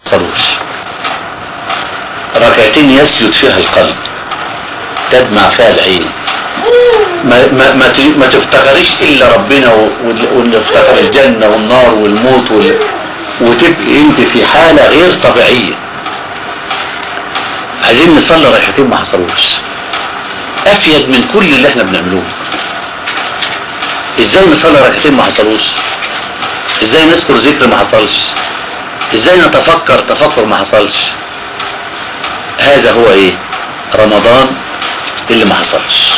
صلوش ركعتين يسجد فيها القلب تدمع فيها العين ما ما ما, ت- ما تفتكريش الا ربنا و- وال- ونفتكر الجنه والنار والموت وال... وتبقي انت في حاله غير طبيعيه عايزين نصلي ركعتين ما حصلوش افيد من كل اللي احنا بنعملوه ازاي نصلي ركعتين ما حصلوش ازاي نذكر ذكر ما حصلش ازاي نتفكر تفكر ما حصلش هذا هو ايه رمضان اللي ما حصلش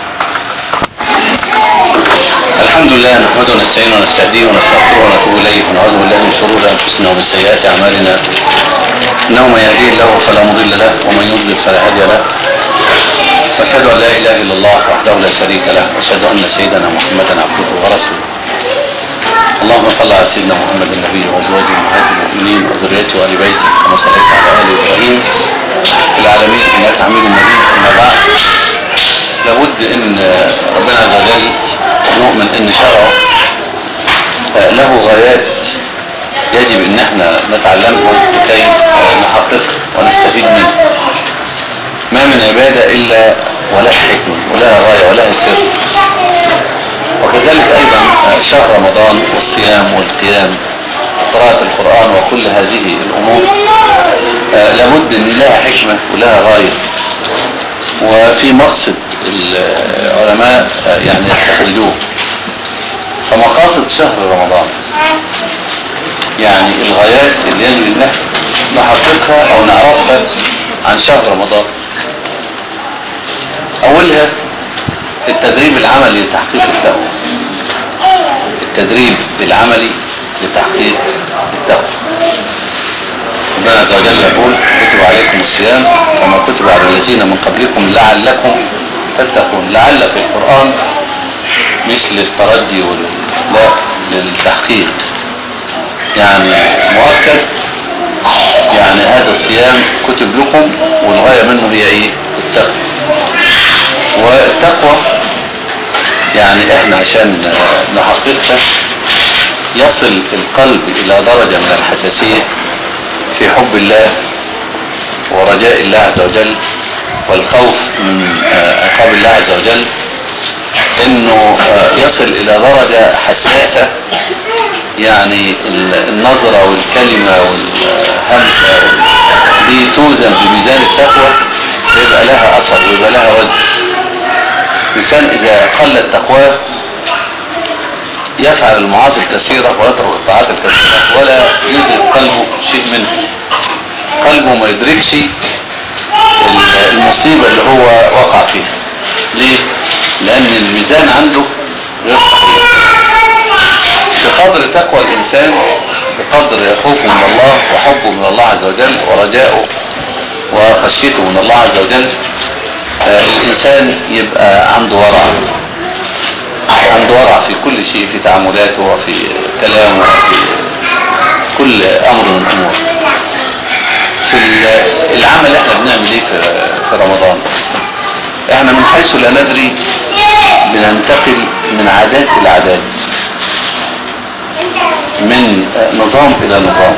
الحمد لله نحمده ونستعينه ونستهديه ونستغفره ونتوب اليه ونعوذ بالله من شرور انفسنا ومن سيئات اعمالنا انه من يهديه الله فلا مضل له ومن يضلل فلا هادي له واشهد ان لا اله الا الله وحده لا شريك له واشهد ان سيدنا محمدا عبده ورسوله اللهم صل على سيدنا محمد النبي وازواجه امهات المؤمنين وذريته وال بيته كما صليت على ال ابراهيم في العالمين انك حميد مجيد اما بعد لابد ان ربنا عز وجل نؤمن ان شرعه آه، له غايات يجب ان احنا نتعلمها لكي آه، نحققها ونستفيد منها ما من عبادة الا ولها حكمة ولها غاية ولها سر وكذلك ايضا آه، شهر رمضان والصيام والقيام قراءة القرآن وكل هذه الامور آه، لابد ان لها حكمة ولها غاية وفي مقصد العلماء آه، يعني يستخرجوه فمقاصد شهر رمضان يعني الغايات اللي يجب ان احنا نحققها او نعرفها عن شهر رمضان اولها التدريب العملي لتحقيق التقوى التدريب العملي لتحقيق التقوى ربنا عز وجل يقول كتب عليكم الصيام كما كتب على الذين من قبلكم لعلكم تتقون لعل في القرآن مثل التردي وال... لا للتحقيق يعني مؤكد يعني هذا الصيام كتب لكم والغاية منه هي ايه التقوى والتقوى يعني احنا عشان نحققها يصل القلب الى درجة من الحساسية في حب الله ورجاء الله عز وجل والخوف من آه، عقاب الله عز وجل انه آه، يصل الى درجة حساسة يعني ال- النظرة والكلمة والهمسة وال- دي توزن بميزان التقوى يبقى لها اثر ويبقى لها وزن الانسان اذا قلت تقواه يفعل المعاصي الكثيرة ويترك الطاعات الكثيرة ولا يدرك قلبه شيء منه قلبه ما يدركش ال- المصيبة اللي هو وقع فيها ليه؟ لأن الميزان عنده غير صحيح بقدر تقوى الإنسان بقدر خوفه من الله وحبه من الله عز وجل ورجاؤه وخشيته من الله عز وجل آه، الإنسان يبقى عنده ورع عنده ورع في كل شيء في تعاملاته وفي كلامه وفي كل أمر من الأمور في ال- العمل احنا بنعمل ايه في في رمضان احنا من حيث لا ندري بننتقل من عادات الى عادات من نظام الى نظام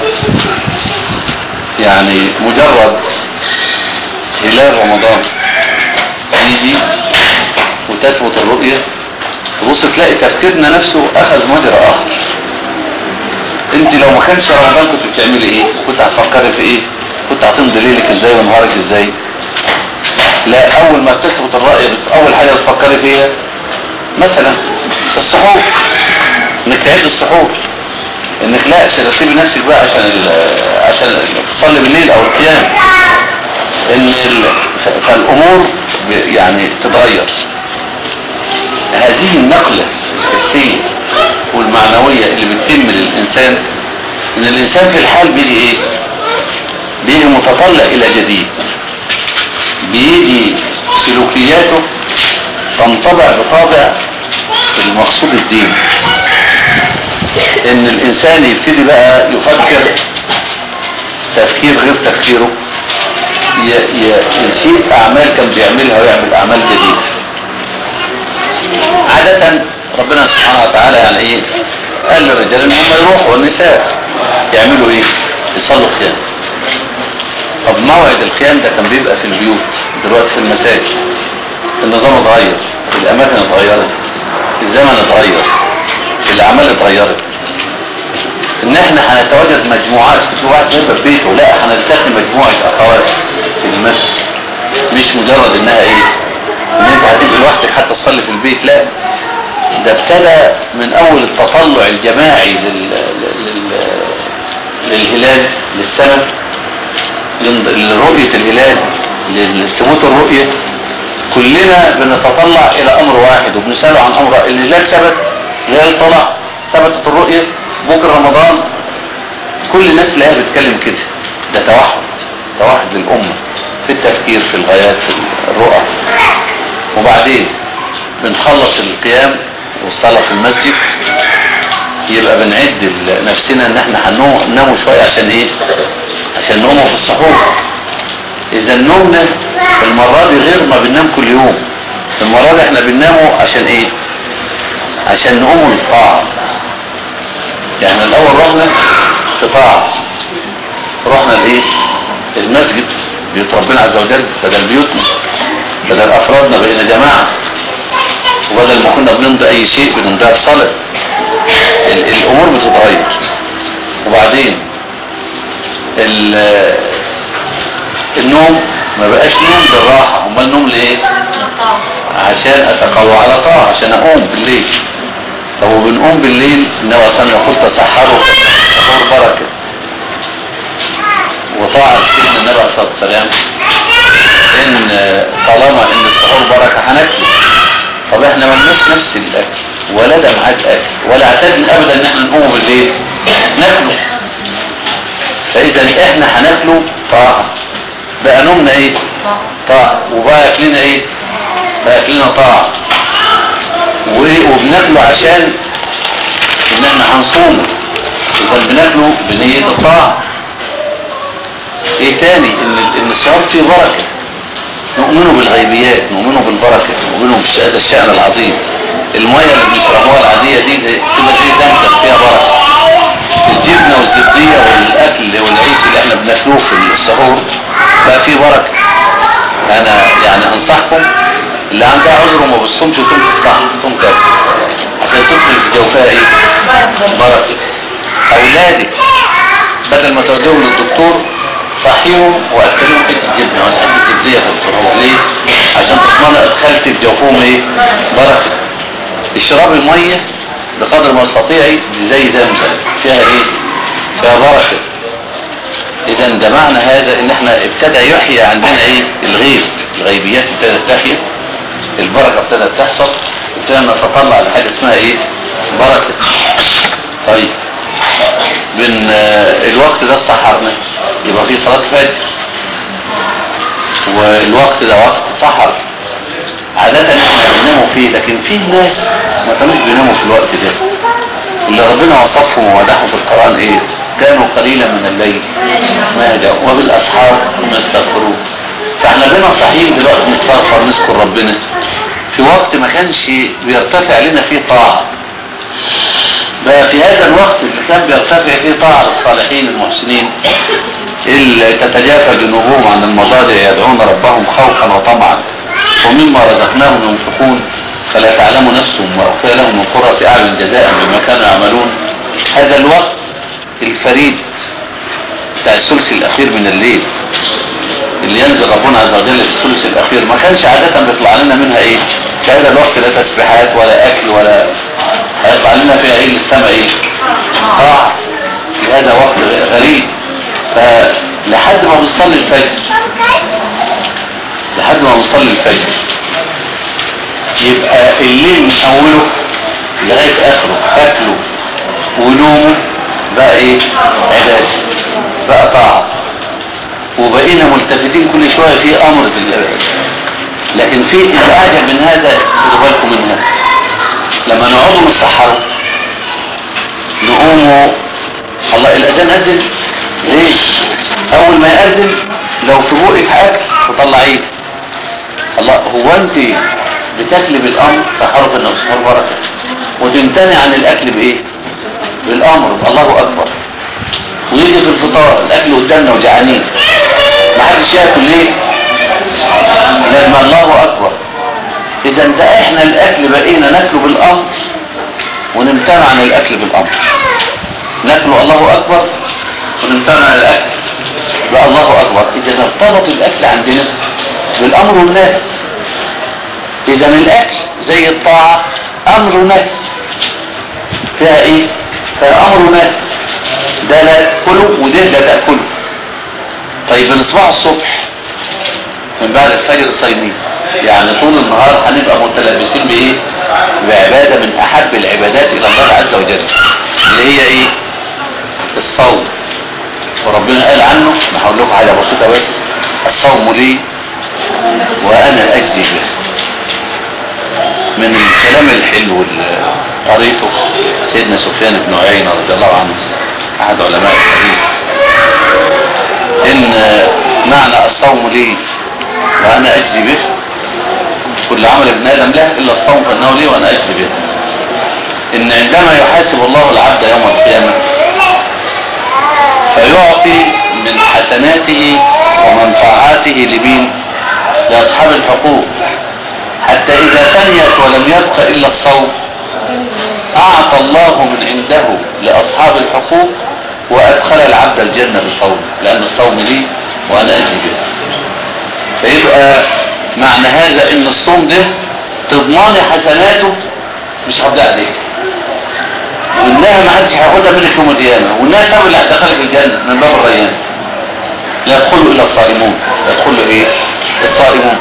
يعني مجرد هلال رمضان يجي وتثبت الرؤية تبص تلاقي تفكيرنا نفسه اخذ مجرى اخر انت لو ما كانش رمضان كنت بتعملي ايه كنت هتفكري في ايه كنت هتمضي ليلك ازاي ونهارك ازاي لا اول ما تثبت الرأي بت- اول حاجة بتفكري فيها مثلا السحور انك تعد السحور انك لا ترتبي نفسك بقى عشان ال- عشان تصلي بالليل او القيام ان ال- ف- فالامور ب- يعني تتغير هذه النقلة الحسية والمعنوية اللي بتتم للإنسان إن الإنسان في الحال بيجي إيه؟ بيجي متطلع إلى جديد بيجي سلوكياته تنطبع بطابع المقصود الدين إن الإنسان يبتدي بقى يفكر تفكير غير تفكيره ي- ي- يسيب أعمال كان بيعملها ويعمل أعمال جديدة عادة ربنا سبحانه وتعالى يعني ايه قال للرجال ان هم يروحوا والنساء يعملوا ايه يصلوا قيام طب موعد القيام ده كان بيبقى في البيوت دلوقتي في المساجد النظام اتغير الاماكن اتغيرت الزمن اتغير الاعمال اتغيرت ان احنا هنتواجد مجموعات في واحد هيبقى في بيته لا هنلتقي مجموعة اخوات في المسجد مش مجرد انها ايه ان انت هتبقى لوحدك حتى تصلي في البيت لا ده ابتدى من اول التطلع الجماعي لل... لل... للهلال للسنة لرؤية الهلال لثبوت الرؤية كلنا بنتطلع الى امر واحد وبنسأله عن امر الهلال ثبت الهلال طلع ثبتت الرؤية بكرة رمضان كل الناس تلاقيها بتتكلم كده ده توحد توحد للأمة في التفكير في الغايات في الرؤى وبعدين بنخلص القيام والصلاة في المسجد يبقى بنعد نفسنا ان احنا هنناموا شوية عشان ايه عشان نقوموا في السحور اذا نومنا المرة دي غير ما بننام كل يوم المرة دي احنا بنناموا عشان ايه عشان نقوموا للطاعة يعني الاول رحنا في طاعة رحنا لايه المسجد بيوت ربنا عز وجل بدل بيوتنا بدل افرادنا بقينا جماعة وبدل ما كنا بنمضي اي شيء بنمضيها في صلاة الامور بتتغير وبعدين النوم ما بقاش نوم بالراحة امال نوم ليه عشان اتقوى على طاعة عشان اقوم بالليل طب وبنقوم بالليل النبي صلى الله عليه وسلم يقول تسحروا سحور بركة وطاعة سيدنا النبي عليه الصلاة والسلام ان طالما ان السحور بركة هناكله طب احنا ملناش نفس الاكل ولا ده معاد اكل ولا اعتدنا ابدا ان احنا نقوم بالليل ناكله فاذا احنا هناكله طاعة بقى نومنا ايه طاعة وبقى اكلنا ايه بقى اكلنا طاعة وبناكله عشان ان احنا هنصومه اذا بناكله بنية الطاعة ايه تاني ان ان السحور فيه بركة نؤمنه بالغيبيات نؤمنه بالبركة نؤمنه بهذا الشأن العظيم المية اللي بنشربوها العادية دي تبقى زي دمجة فيها بركة الجبنة والزبدية والاكل والعيش اللي احنا بناكلوه في السحور بقى فيه بركة انا يعني انصحكم اللي عندها عذر وما بصومش وتقوم تصبح تقوم كده عشان تدخل في جوفها ايه بركة اولادك بدل ما توديهم للدكتور صحيهم واكلهم حته جبنه ولا حته زبديه في السحور ليه عشان تضمن ادخلت في جوفهم ايه بركه اشرب الميه بقدر ما تستطيعي زي زمزم فيها ايه فيها بركه اذا ده معنى هذا ان احنا ابتدى يحيى عندنا ايه الغيب الغيبيات ابتدت تحيا البركه ابتدت تحصل ابتدى نتطلع لحاجه اسمها ايه بركه طيب من الوقت ده سحرنا يبقى في صلاة فجر والوقت ده وقت سحر عادة احنا بنناموا فيه لكن في ناس ما كانوش بيناموا في الوقت ده اللي ربنا وصفهم ومدحهم في القرآن ايه كانوا قليلا من الليل ما يهجعوا وبالاسحار هم يستغفرون فاحنا بينا صحيح دلوقتي نستغفر نذكر ربنا في وقت ما كانش بيرتفع لنا فيه طاعة بقى في هذا الوقت اللي كان بيرتفع فيه طاعة للصالحين المحسنين اللي تتجافى جنوبهم عن المضاجع يدعون ربهم خوفا وطمعا ومما رزقناهم ينفقون فلا تعلم نفسهم وأخفى لهم من قرة أعين جزاء بما كانوا يعملون هذا الوقت الفريد بتاع الثلث الأخير من الليل اللي ينزل ربنا عز وجل في الثلث الأخير ما كانش عادة بيطلع لنا منها إيه كهذا الوقت لا تسبيحات ولا أكل ولا هيطلع لنا فيها إيه للسماء إيه طاعة في هذا وقت غريب فلحد ما بنصلي الفجر لحد ما بنصلي الفجر يبقى الليل من اوله لغاية اخره اكله ونومه بقى ايه عبادة بقى طاعة وبقينا ملتفتين كل شوية في امر بالعبادة لكن في الاعجب من هذا خدوا بالكم منها لما نقعدوا نسحروا نقوموا الله الاذان اذن ليه اول ما يأذن لو في بوقك اكل تطلعيه الله هو انت بتاكلي بالامر سحروا انه سحور بركه وتمتنع عن الاكل بايه بالامر الله اكبر ويجي في الفطار الاكل قدامنا وجعانين ما حدش ياكل ليه لما الله اكبر اذا ده احنا الاكل بقينا ناكله بالامر ونمتنع عن الاكل بالامر ناكله الله اكبر ونمتنع عن الاكل بقى الله اكبر اذا ارتبط الاكل عندنا بالامر والنهي اذا الاكل زي الطاعة امر ونهي فيها ايه فيها امر ونهي ده لا تاكله وده لا تاكله طيب بنصبح الصبح من بعد الفجر صايمين يعني طول النهار هنبقى متلبسين بايه بعبادة من احب العبادات الى الله عز وجل اللي هي ايه الصوم وربنا قال عنه ما هقول لكم حاجه بسيطه بس الصوم لي وانا اجزي به من الكلام الحلو اللي قريته سيدنا سفيان بن عيينة رضي الله عنه احد علماء الحديث ان معنى الصوم لي وانا اجزي به كل عمل ابن ادم له الا الصوم فانه لي وانا اجزي به ان عندما يحاسب الله العبد يوم القيامه فيعطي من حسناته ومنفعاته لمين لاصحاب الحقوق حتى اذا فنيت ولم يبق الا الصوم اعطى الله من عنده لاصحاب الحقوق وادخل العبد الجنة بالصوم لان الصوم لي وانا اجي به فيبقى معنى هذا ان الصوم ده تضماني حسناته مش هبدأ عليك وانها ما حدش هياخدها منك يوم القيامه وانها السبب اللي هتدخلك الجنه من باب الريان لا يدخلوا الا الصائمون يدخلوا ايه الصائمون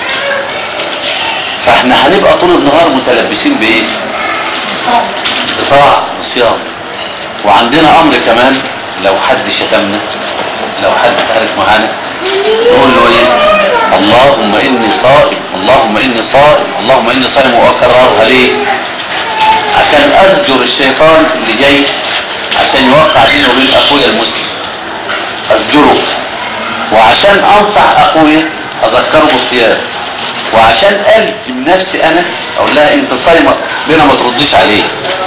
فاحنا هنبقى طول النهار متلبسين بايه بطاعة وصيام وعندنا امر كمان لو حد شتمنا لو حد تارك معانا نقول له ايه اللهم اني صائم اللهم اني صائم اللهم اني صائم واكررها ليه عشان ازجر الشيطان اللي جاي عشان يوقع بيني وبين اخويا المسلم ازجره وعشان انصح اخويا اذكره بالصيام وعشان الزم نفسي انا اقول لها انت صايمه بينا ما ترديش عليه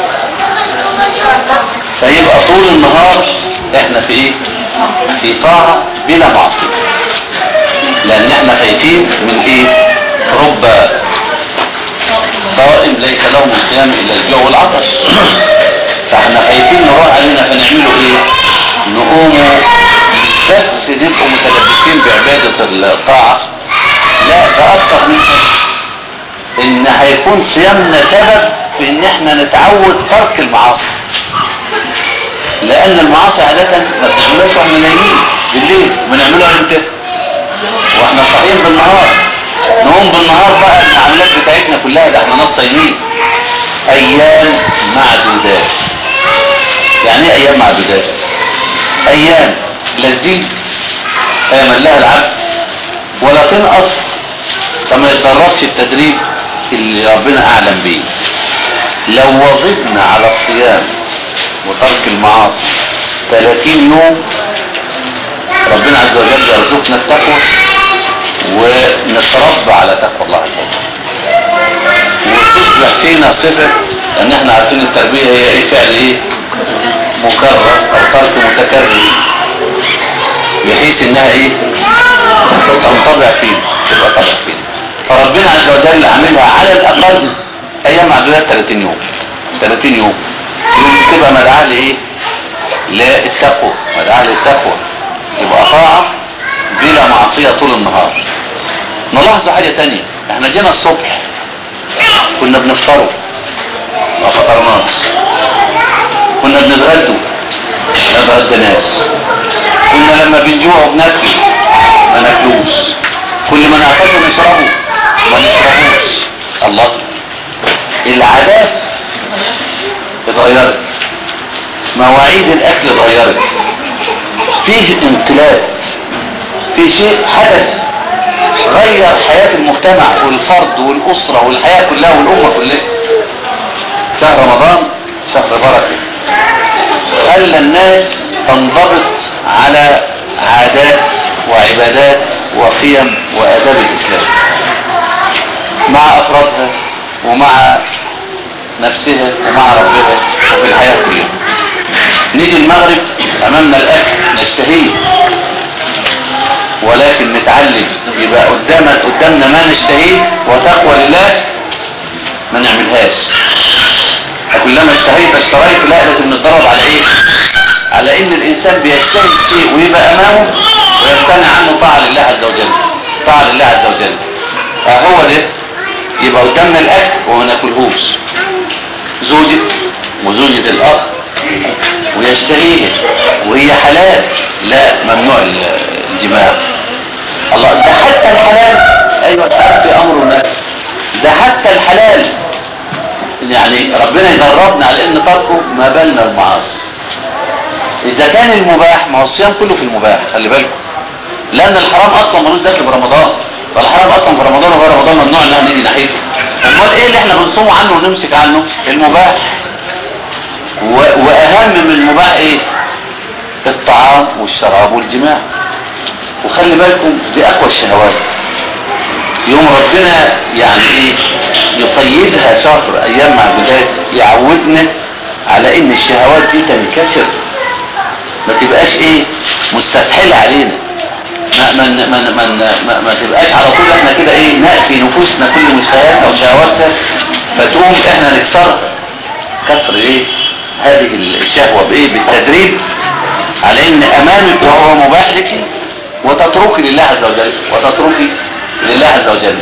فيبقى طول النهار احنا في ايه في طاعه بلا معصيه لان احنا خايفين من ايه رب صائم ليس له من صيام الا الجوع والعطش فاحنا خايفين نروح علينا فنعمله ايه نقوموا بس نبقوا متلبسين بعبادة الطاعة لا ده اكثر من كده ان هيكون صيامنا سبب في ان احنا نتعود ترك المعاصي لان المعاصي عادة ما بنعملهاش واحنا نايمين بالليل بنعملها امتى واحنا صاحيين بالنهار نقوم بالنهار بقى العمليات بتاعتنا كلها ده احنا ناس صايمين ايام معدودات يعني ايه ايام معدودات ايام لذيذ ايام لها العبد ولا تنقص فما يتدربش التدريب اللي ربنا اعلم بيه لو وظبنا على الصيام وترك المعاصي 30 يوم ربنا عز وجل يرزقنا التقوى ونتربى على تقوى الله عز وجل وتصبح فينا صفة ان احنا عارفين التربية هي ايه فعل ايه مكرر او ترك متكرر بحيث انها ايه تنطبع فينا تبقى طبع فينا فربنا عز وجل عاملها على الاقل ايام معدودات 30 يوم 30 يوم يوم تبقى مدعاة لايه للتقوى مدعاة للتقوى يبقى طاعة بلا معصية طول النهار نلاحظ حاجة تانية احنا جينا الصبح كنا بنفطروا ما فطرناش كنا بنتغدوا ما اتغدناش كنا لما بنجوع بناكل ما ناكلوش كل ما نعطشه نشربه ما نشربوش الله العادات اتغيرت مواعيد الاكل اتغيرت فيه انقلاب في شيء حدث غير حياة المجتمع والفرد والأسرة والحياة كلها والأمة كلها شهر رمضان شهر بركة خلى الناس تنضبط على عادات وعبادات وقيم وآداب الإسلام مع أفرادها ومع نفسها ومع ربها وفي الحياة كلها نيجي المغرب أمامنا الأكل نشتهيه ولكن نتعلم يبقى قدامنا قدامنا ما نشتهيه وتقوى لله ما نعملهاش كلما اشتهيت اشتريت لا لازم نتدرب على ايه على ان الانسان بيشتهي الشيء ويبقى امامه ويمتنع عنه طاعة لله عز وجل طاعة لله عز وجل فهو ده يبقى قدامنا الاكل وما ناكلهوش زوجة وزوجة الاخ ويشتهيها وهي حلال لا ممنوع الجماع الله ده حتى الحلال ايوه تعرف امر الناس ده حتى الحلال يعني ربنا يدربنا على ان تركه ما بالنا المعاصي اذا كان المباح ما هو الصيام كله في المباح خلي بالكم لان الحرام اصلا ملوش دخل برمضان فالحرام اصلا في رمضان وغير رمضان ممنوع ان احنا نيجي ناحيته امال ايه اللي احنا بنصومه عنه ونمسك عنه المباح و... واهم من المباح ايه الطعام والشراب والجماع وخلي بالكم دي اقوى الشهوات يوم ربنا يعني ايه يقيدها شهر ايام معدودات يعودنا على ان الشهوات دي تنكسر ما تبقاش ايه مستفحلة علينا ما ما ما ما, ما, ما تبقاش على طول احنا كده ايه نأفي نفوسنا كل مشتهياتنا وشهواتنا فتقوم احنا نكسر كسر ايه هذه الشهوة بايه بالتدريب على ان امامك وهو مباح لك وتتركي لله عز وجل وتتركي لله عز وجل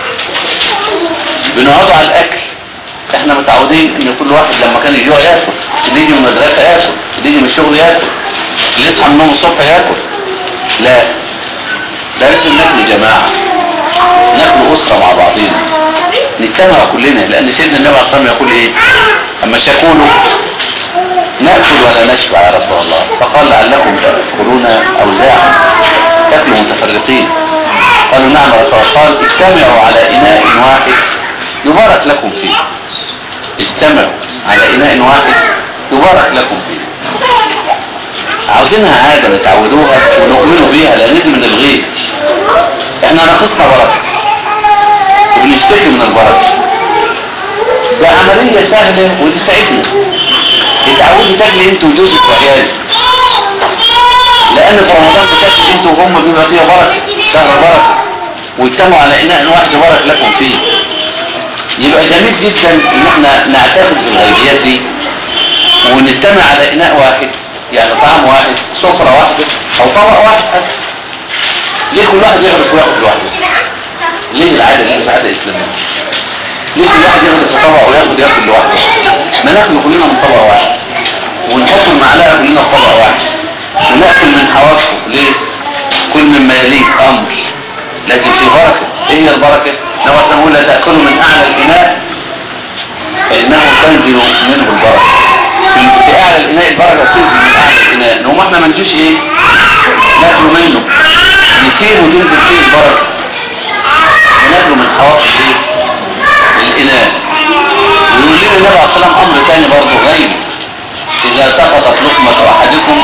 بنقعدوا على الاكل احنا متعودين ان كل واحد لما كان يجوع ياكل اللي يجي من المدرسه ياكل اللي يجي من الشغل ياكل اللي يصحى من النوم الصبح ياكل لا ده لازم ناكل جماعه ناكل اسره مع بعضينا نجتمع كلنا لان سيدنا النبي عليه الصلاه والسلام يقول ايه اما شكولوا ناكل ولا نشبع يا رب الله فقال لعلكم تاكلون اوزاعا تاكلوا متفرقين قالوا نعم يا رسول الله قال اجتمعوا على اناء واحد يبارك لكم فيه اجتمعوا على اناء واحد يبارك لكم فيه عاوزينها عادة نتعودوها ونؤمنوا بيها لان دي من الغيب احنا نقصنا بركة وبنشتكي من البركة ده عملية سهلة وتسعدنا اتعودوا تاكلي انت وجوزك وعيالك لان في رمضان بتاكل انت وهم بيبقى فيها بركة شهر بركة واجتمعوا على اناء واحد يبارك لكم فيه يبقى جميل جدا ان احنا نعتقد في الغيبيات دي ونجتمع على اناء واحد يعني طعام واحد سفرة واحدة او طبق واحد حتى ليه كل واحد يغرق وياخد لوحده ليه العادة دي مش عادة اسلامية ليه كل واحد يغرق في طبق وياخد ياكل لوحده ما ناكل كلنا من طبق واحد ونحط المعلقة كلنا في طبق واحد وناكل من حواصله ليه كل مما يليك امر لازم في بركة ايه هي البركة لو احنا نقول لا تأكلوا من اعلى الاناء فانه تنزل منه البركة في اعلى الاناء البركة تنزل من اعلى الاناء نقوم احنا ما نجوش ايه ناكلوا منه يسير وتنزل فيه البركة وناكلوا من حواصل ايه الاناء ويقول لنا النبي عليه الصلاة والسلام امر ثاني برضه غير اذا سقطت لقمة احدكم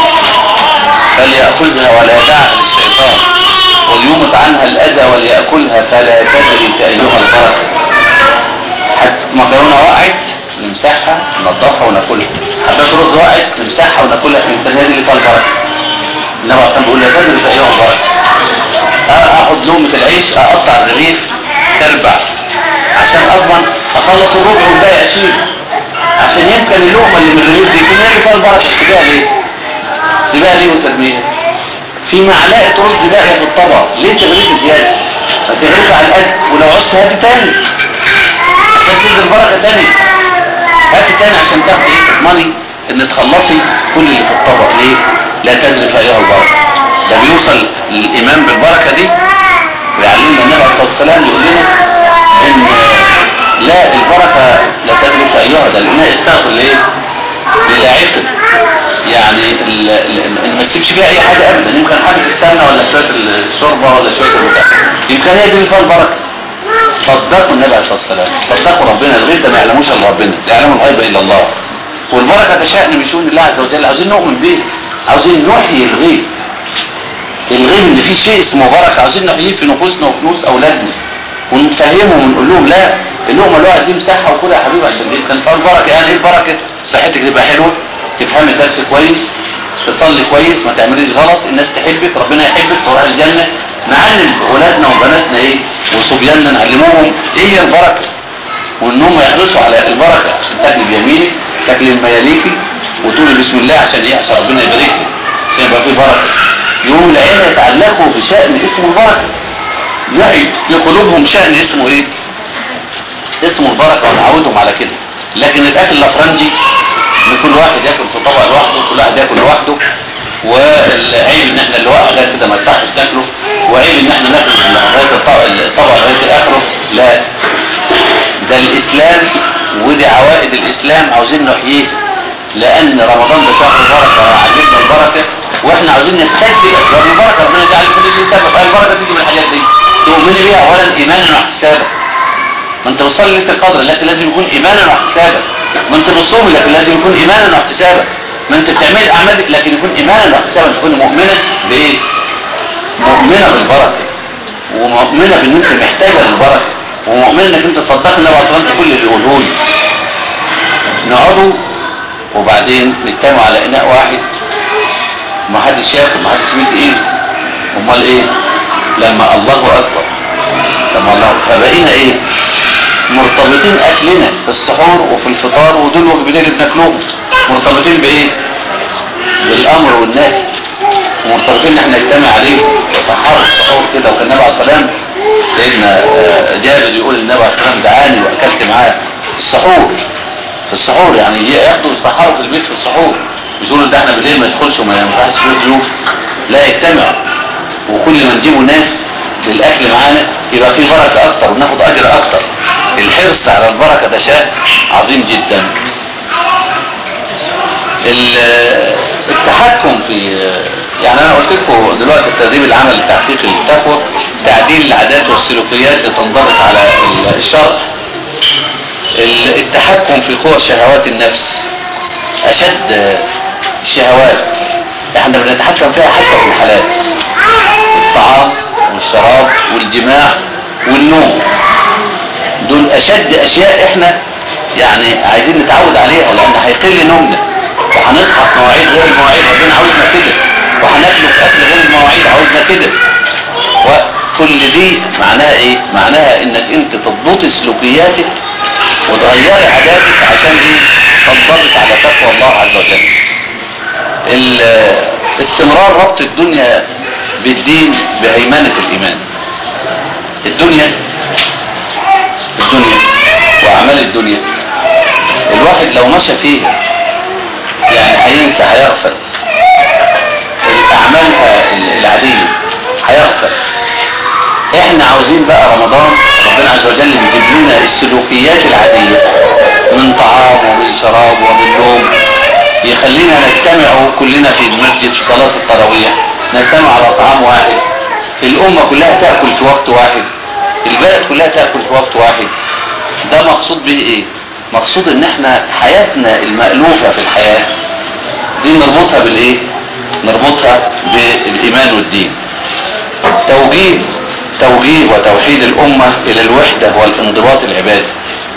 فليأخذها ولا يدعها للشيطان وليمت عنها الأذى وليأكلها فلا تدري كأيها البركة حتى مكرونة وقعت نمسحها ننضفها وناكلها حبات رز وقعت نمسحها وناكلها من هذه اللي فيها البركة النبي عليه بيقول لا تدري كأيها البركة اخد لقمة العيش اقطع الرغيف تربع عشان اضمن اخلص الربع والباقي اشيله عشان يمكن اللقمة اللي من الرغيف دي يكون هي اللي فيها البركة سيبها ليه سيبها ليه وترميها في معلقة رز باقية في الطبق ليه تغريف زيادة فتغريف على القد ولو عشت هات تاني عشان تنزل البركة تاني هات تاني عشان تاخد ايه تضمني ان تخلصي كل اللي في الطبق ليه لا تدري فايها البركة ده بيوصل الامام بالبركة دي ويعلمنا النبي عليه الصلاة والسلام يقول لنا ان لا البركة لا تدري فايها ده الاناء استغفر ليه للاعبه يعني ما تسيبش فيها اي حاجة ابدا يمكن حاجة السمنة ولا شوية الشوربة ولا شوية البتاع يمكن هي دي اللي فيها البركة صدقوا النبي عليه الصلاة والسلام صدقوا ربنا الغيب ده ما يعلموش الا ربنا لا يعلم الغيب الا الله والبركة ده شأن من شؤون الله عز وجل عاوزين نؤمن بيه عاوزين نحيي الغيب الغيب اللي فيه شيء اسمه بركة عاوزين نحييه في نفوسنا وفي نفوس اولادنا ونفهمهم ونقول لهم لا اللقمه الواحد دي مساحه وكلها يا حبيبي عشان دي كان فيها البركه يعني ايه البركه صحتك تبقى حلوه تفهم الدرس كويس تصلي كويس ما تعمليش غلط الناس تحبك ربنا يحبك تروح الجنة نعلم ولادنا وبناتنا ايه وصبياننا نعلموهم ايه هي البركة وانهم يحرصوا على البركة عشان تاكل بيمينك تاكل المياليكي وتقول بسم الله عشان ايه عشان ربنا يبارك لك عشان يبقى في بركة يوم العيلة يتعلقوا بشأن اسمه البركة يعي في قلوبهم شأن اسمه ايه اسمه البركة ونعودهم على كده لكن الاكل الافرنجي ان كل واحد ياكل في طبق لوحده كل واحد ياكل لوحده والعيب ان احنا اللي واقع ده كده ما يصحش ناكله وعيب ان احنا ناكل لغايه الطبق الطبق لغايه اخره لا ده الاسلام ودي عوائد الاسلام عاوزين نحييه لان رمضان ده شهر البركه وعجبنا البركه واحنا عاوزين نحتاج باسباب البركه ربنا يجعل كل شيء سبب البركه تيجي من الحاجات دي تؤمني بيها اولا ايمانا واحتسابا ما انت بتصلي ليله القدر لكن لازم يكون ايمانا واحتسابا ما انت بتصوم لكن لازم يكون ايمانا واحتسابا ما انت بتعمل اعمالك لكن يكون ايمانا واحتسابا تكون مؤمنه بايه مؤمنه بالبركه ومؤمنه بان انت محتاجه للبركه ومؤمنه انك انت صدقت النبي عليه الصلاه كل اللي يقوله لي نقعدوا وبعدين نجتمع على اناء واحد ما حدش ياكل ما حدش يمد ايه امال ايه لما الله اكبر لما الله فبقينا ايه مرتبطين اكلنا في السحور وفي الفطار ودول وجبتين اللي بناكلهم مرتبطين بايه بالامر والنهي مرتبطين ان احنا نجتمع عليه وسحار السحور كده وكان النبي عليه السلام سيدنا جابر يقول النبي عليه السلام دعاني واكلت معاه السحور في السحور يعني ياخدوا يسحروا في البيت في السحور مش يقولوا ده احنا بالليل ما يدخلش وما ينفعش في ضيوف لا يجتمع وكل ما نجيبوا ناس للاكل معانا يبقى في بركه اكتر وناخد اجر اكتر الحرص على البركه ده شيء عظيم جدا التحكم في يعني انا قلت لكم دلوقتي التدريب العمل لتحقيق التقوى تعديل العادات والسلوكيات لتنضبط على الشرع التحكم في قوى شهوات النفس اشد الشهوات احنا بنتحكم فيها حتى في الحلال الطعام والشراب والجماع والنوم دول اشد اشياء احنا يعني عايزين نتعود عليها لان هيقل نومنا وهنصحى في مواعيد غير المواعيد ربنا عاوزنا كده وهناكل في اكل غير المواعيد عاوزنا كده وكل دي معناها ايه معناها انك انت تضبطي سلوكياتك وتغيري عاداتك عشان ايه تنضبط على تقوى الله عز وجل استمرار ربط الدنيا بالدين بهيمنة الايمان الدنيا الدنيا واعمال الدنيا الواحد لو مشى فيها يعني هينسى هيغفل اعمالها العادية هيغفل احنا عاوزين بقى رمضان ربنا عز وجل يجيب لنا السلوكيات العادية من طعام ومن شراب ومن نوم يخلينا نجتمع كلنا في المسجد في صلاة التراويح نجتمع على طعام واحد الأمة كلها تأكل في وقت واحد البلد كلها تأكل في وقت واحد ده مقصود به ايه مقصود ان احنا حياتنا المألوفة في الحياة دي نربطها بالايه نربطها بالايمان والدين توجيه توجيه وتوحيد الامة الى الوحدة والانضباط العبادي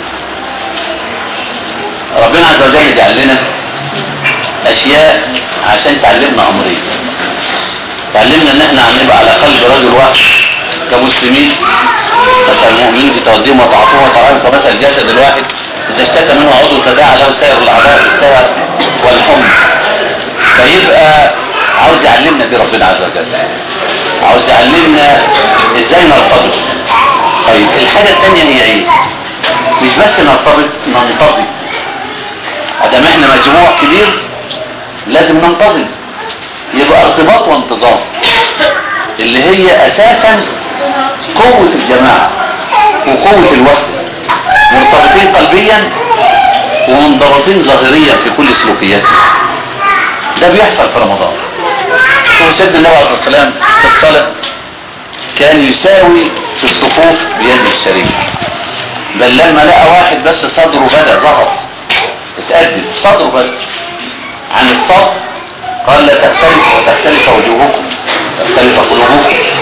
ربنا عز وجل جعل لنا اشياء عشان تعلمنا امرين تعلمنا ان احنا هنبقى على قلب رجل واحد كمسلمين مثل المؤمنين في تقديم وتعاطوه وتراهم كمثل الجسد الواحد اذا اشتكى منه عضو تداعى له سائر الاعضاء بالسهر والحمى فيبقى عاوز يعلمنا دي ربنا عز وجل عاوز يعلمنا ازاي نرتبط طيب الحاجة الثانية هي ايه مش بس نرتبط ننتظم ادام احنا مجموع كبير لازم ننتظم يبقى ارتباط وانتظام اللي هي اساسا قوة الجماعة وقوة الوحدة مرتبطين قلبيا ومنضبطين ظاهريا في كل سلوكياتنا ده بيحصل في رمضان شوف سيدنا النبي عليه الصلاة والسلام في الصلاة كان يساوي في الصفوف بيده الشريف بل لما لقى واحد بس صدره بدأ ظهر اتقدم صدره بس عن الصف قال لا تختلف وتختلف وجوهكم تختلف قلوبكم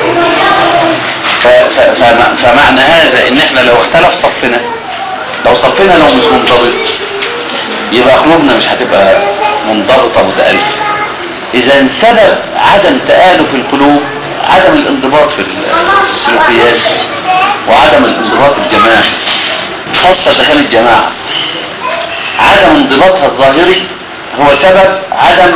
فمعنى هذا ان احنا لو اختلف صفنا لو صفنا لو مش منضبط يبقى قلوبنا مش هتبقى منضبطة متألفة اذا سبب عدم تآلف القلوب عدم الانضباط في السلوكيات وعدم الانضباط الجماعي خاصة دخل الجماعة عدم انضباطها الظاهري هو سبب عدم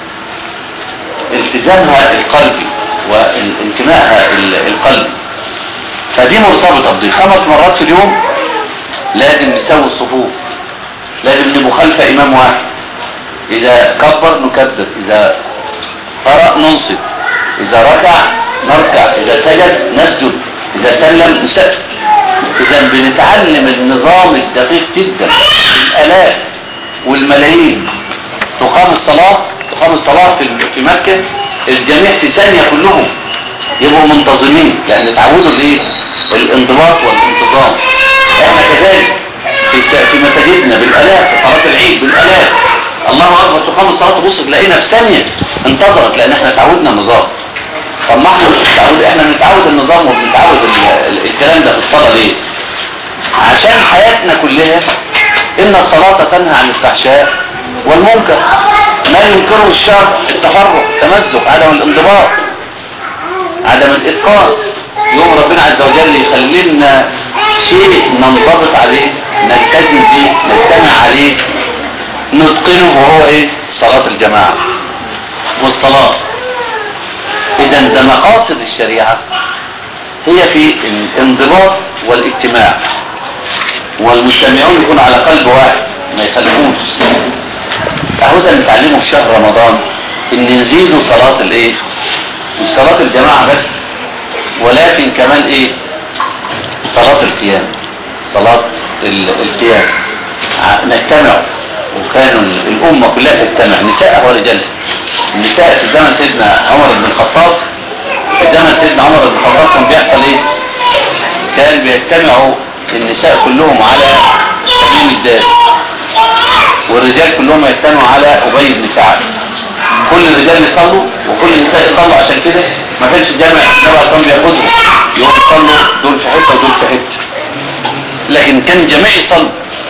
التزامها القلبي وانتمائها القلبي فدي مرتبطة بدي خمس مرات في اليوم لازم نسوي الصفوف لازم نبقى خلف امام واحد اذا كبر نكبر اذا قرأ ننصب اذا ركع نركع اذا سجد نسجد اذا سلم نسجد اذا بنتعلم النظام الدقيق جدا الالاف والملايين تقام الصلاة تقام الصلاة في مكة الجميع في ثانية كلهم يبقوا منتظمين لان تعودوا الايه الانضباط والانتظام احنا كذلك في في مساجدنا بالالاف في صلاه العيد بالالاف الله اكبر تقام الصلاه تبص تلاقينا في ثانيه انتظرت لان احنا تعودنا النظام طب ما احنا مش متعود احنا بنتعود النظام وبنتعود الكلام ده في الصلاه ليه عشان حياتنا كلها ان الصلاه تنهى عن الفحشاء والمنكر ما ينكره الشر التفرق التمزق عدم الانضباط عدم الاتقان يوم ربنا عز وجل يخلي لنا شيء ننضبط عليه نلتزم به نجتمع عليه نتقنه وهو ايه صلاة الجماعة والصلاة اذا ده مقاصد الشريعة هي في الانضباط والاجتماع والمجتمعون يكون على قلب واحد ما يخلفوش عاوزة نتعلمه في شهر رمضان ان نزيدوا صلاة الايه مش صلاة الجماعة بس ولكن كمان ايه صلاة القيام صلاة القيام نجتمع وكانوا الأمة كلها تجتمع نساء ورجال النساء في زمن سيدنا عمر بن الخطاب في زمن سيدنا عمر بن الخطاب كان بيحصل ايه كان بيجتمعوا النساء كلهم على تميم الدار والرجال كلهم يجتمعوا على أبي بن كعب كل الرجال يصلوا وكل النساء يصلوا عشان كده ما كانش الجامع النبي عليه بياخدهم يقوم يصلوا دول في حته ودول في حته لكن كان الجميع يصلوا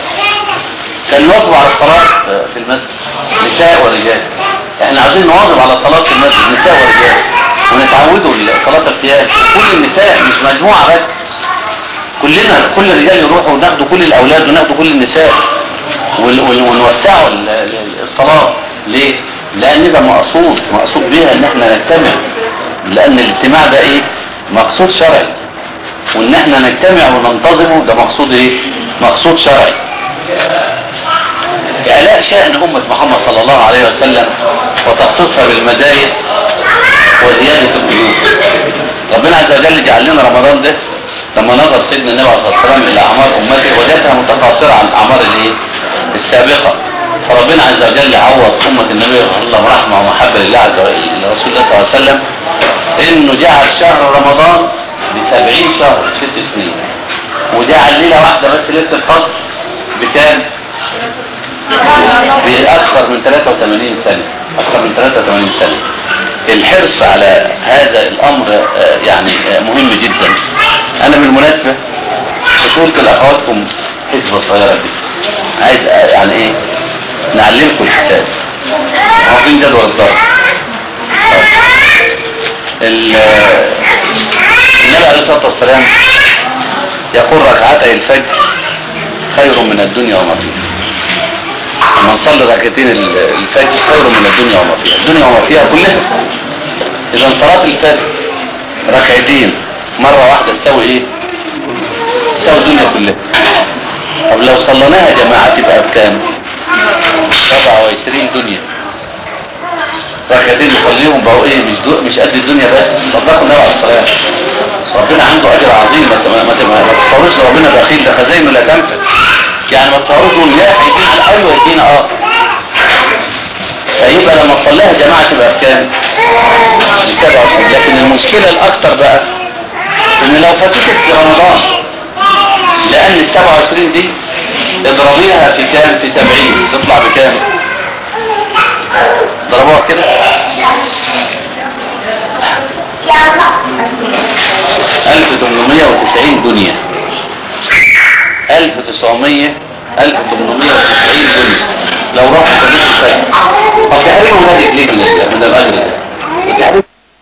كان نواظب على الصلاة في المسجد نساء ورجال احنا عايزين نواظب على صلاة في المسجد نساء ورجال ونتعودوا صلاة القيام كل النساء مش مجموعة بس كلنا كل الرجال يروحوا وناخدوا كل الاولاد وناخدوا كل النساء ونوسعوا الصلاة ليه لان ده مقصود مقصود بيها ان احنا نجتمع لان الاجتماع ده ايه مقصود شرعي وان احنا نجتمع وننتظمه ده مقصود ايه مقصود شرعي اعلاء شأن امة محمد صلى الله عليه وسلم وتخصيصها بالمزايا وزيادة القلوب ربنا عز وجل جعل لنا رمضان ده لما نظر سيدنا النبي عليه الصلاه والسلام الى اعمار امته وجدها متقاصره عن الاعمار الايه السابقه فربنا عز وجل عوض أمة النبي صلى الله عليه رحمة ومحبة لله عز وجل لرسول الله صلى الله عليه وسلم إنه جعل شهر رمضان بسبعين شهر ست سنين وجعل ليلة واحدة بس ليلة القدر بكام؟ بأكثر من 83 سنة أكثر من 83 سنة الحرص على هذا الأمر يعني مهم جدا أنا بالمناسبة قلت لأخواتكم حسبة صغيرة دي عايز يعني ايه نعلمكم الحساب عارفين جدول الضرب النبي عليه الصلاة والسلام يقول ركعتي الفجر خير من الدنيا وما فيها من صلى ركعتين الفجر خير من الدنيا وما فيها الدنيا وما فيها كلها اذا صلاة الفجر ركعتين مرة واحدة تساوي ايه تساوي الدنيا كلها طب لو صليناها يا جماعة تبقى بكام 27 دنيا ركعتين نصليهم بقوا ايه مش دو مش قد الدنيا بس صدقوا النبي عليه الصلاه ربنا عنده اجر عظيم بس ما ما ما تصوروش ربنا بخيل ده خزاينه لا تنفذ يعني ما تصوروش يقول لا هيدينا ايوه يدينا اه فيبقى لما تصليها يا جماعه تبقى بكام؟ ب 27 لكن المشكله الاكثر بقى ان لو فاتتك في رمضان لان ال 27 دي اضربيها في كام في 70 تطلع بكام ضربوها كده ألف تمنمية وتسعين دنيا ألف تسعمية ألف تمنمية وتسعين دنيا لو رحت تجيب الفجر طب تحرمه هذه ليه من ال- من الاجر ده وتحرمه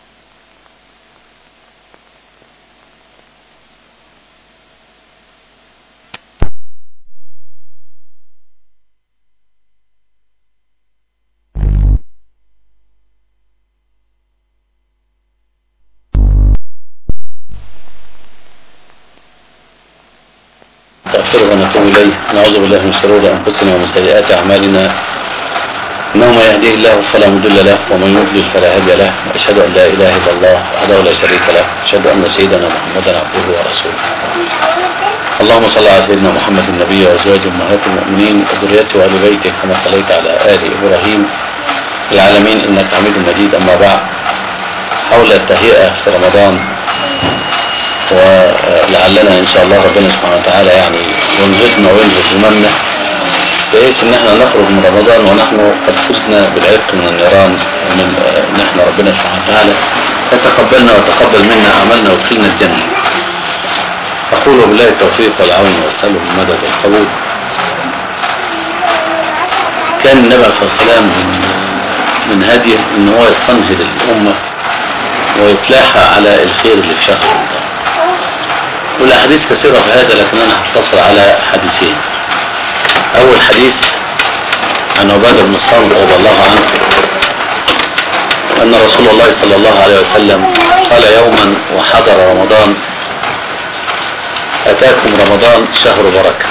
نستغفره ونتوب إليه نعوذ بالله من شرور أنفسنا ومن سيئات أعمالنا إنه من يهديه الله فلا مضل له ومن يضلل فلا هادي له وأشهد أن لا إله إلا الله وحده لا شريك له أشهد أن سيدنا محمدا عبده ورسوله اللهم صل على سيدنا محمد النبي وأزواجه أمهات المؤمنين وذريته وآل بيته كما صليت على آل إبراهيم في العالمين إنك حميد مجيد أما بعد حول التهيئة في رمضان ولعلنا ان شاء الله ربنا سبحانه وتعالى يعني ينهضنا وينهض هممنا بحيث ان احنا نخرج من رمضان ونحن قد فزنا بالعتق من النيران ومن آه، نحن ربنا سبحانه وتعالى فتقبلنا وتقبل منا اعمالنا وادخلنا الجنه. اقول بالله التوفيق والعون واساله المدد والقبول. كان النبي صلى الله عليه وسلم من من هديه ان هو يستنهض الامه ويتلاحى على الخير اللي في شهر رمضان. والاحاديث كثيره في هذا لكن انا هختصر على حديثين. اول حديث عن عباده بن الصامت رضي الله عنه ان رسول الله صلى الله عليه وسلم قال يوما وحضر رمضان اتاكم رمضان شهر بركه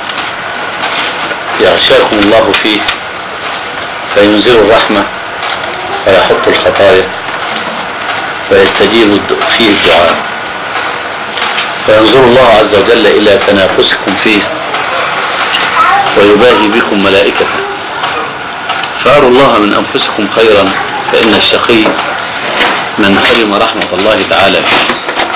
يغشاكم الله فيه فينزل الرحمه ويحط الخطايا ويستجيب الد- فيه الدعاء فينظر الله عز وجل إلى تنافسكم فيه ويباهي بكم ملائكته فأروا الله من أنفسكم خيرا فإن الشقي من حرم رحمة الله تعالى فيه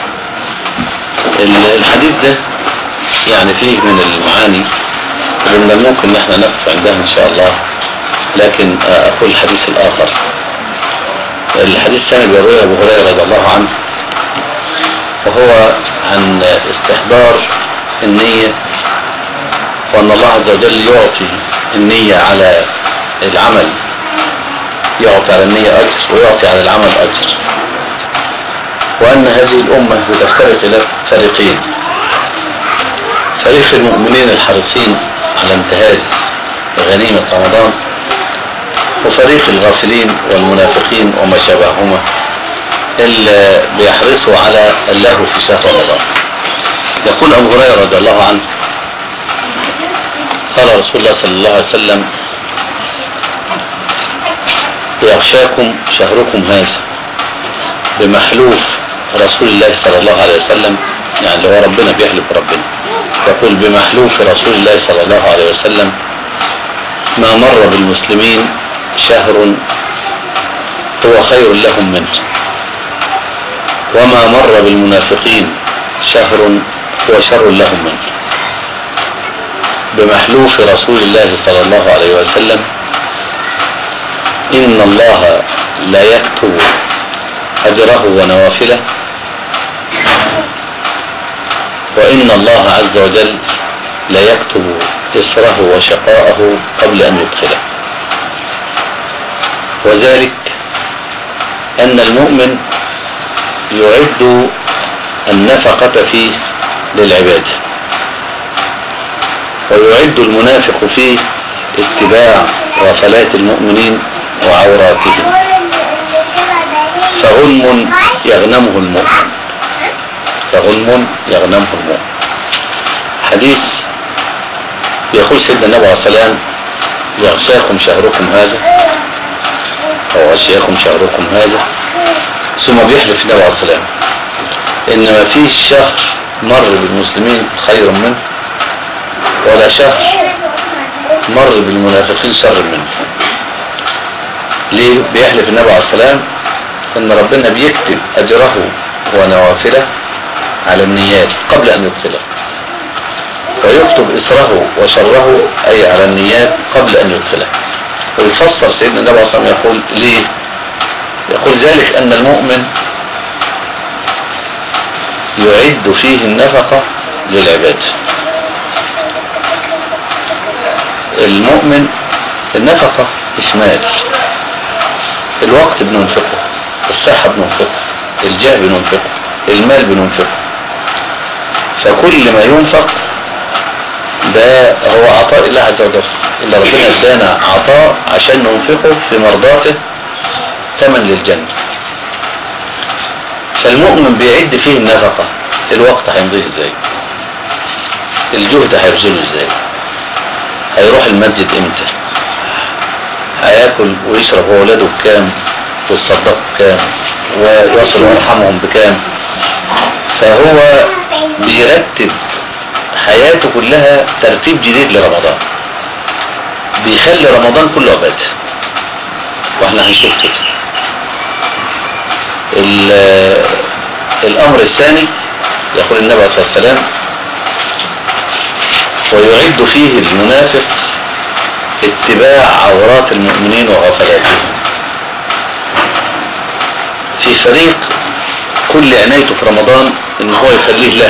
ال- الحديث ده يعني فيه من المعاني اللي من الممكن ان احنا نقف عندها ان شاء الله لكن آه، اقول الحديث الاخر الحديث الثاني بيرويه ابو هريره رضي الله عنه وهو عن استحضار النية وأن الله عز وجل يعطي النية على العمل يعطي على النية أجر ويعطي على العمل أجر وأن هذه الأمة بتفترق إلى فريقين فريق المؤمنين الحريصين على انتهاز غنيمة رمضان وفريق الغافلين والمنافقين وما شابههما اللي بيحرصوا على اللهو في شهر رمضان يقول أبو هريرة رضي الله عنه قال رسول الله صلى الله عليه وسلم يغشاكم شهركم هذا بمحلوف رسول الله صلى الله عليه وسلم يعني اللي هو ربنا بيحلف ربنا يقول بمحلوف رسول الله صلى الله عليه وسلم ما مر بالمسلمين شهر هو خير لهم منه وما مر بالمنافقين شهر هو شر لهم منه بمحلوف رسول الله صلى الله عليه وسلم إن الله لا يكتب أجره ونوافله وإن الله عز وجل لا يكتب إسره وشقاءه قبل أن يدخله وذلك أن المؤمن يعد النفقة فيه للعبادة ويعد المنافق فيه اتباع غفلات المؤمنين وعوراتهم فغنم يغنمه المؤمن فغنم يغنمه المؤمن حديث يقول سيدنا النبي عليه السلام يغشاكم شهركم هذا أو غشياكم شهركم هذا ثم بيحلف النبي عليه السلام إن ما فيش شهر مر بالمسلمين خير منه ولا شهر مر بالمنافقين شر منه ليه بيحلف النبي عليه السلام ان ربنا بيكتب اجره ونوافله على النيات قبل ان يدخله ويكتب اسره وشره اي على النيات قبل ان يدخله ويفسر سيدنا النبي عليه السلام يقول ليه يقول ذلك ان المؤمن يعد فيه النفقة للعبادة المؤمن النفقة إشمال الوقت بننفقه الصحة بننفقه الجاه بننفقه المال بننفقه فكل ما ينفق ده هو عطاء الله عز وجل إلا ربنا ادانا عطاء عشان ننفقه في مرضاته ثمن للجنة فالمؤمن بيعد فيه النفقة الوقت هيمضيه ازاي الجهد هيبذله ازاي هيروح المسجد امتى هياكل ويشرب هو ولاده بكام ويصدقوا بكام ويصل ويرحمهم بكام فهو بيرتب حياته كلها ترتيب جديد لرمضان بيخلي رمضان كله عبادة واحنا هنشوف كده الامر الثاني يقول النبي عليه الصلاة والسلام ويعد فيه المنافق اتباع عورات المؤمنين وغفلاتهم في فريق كل عنايته في رمضان ان هو يخليه له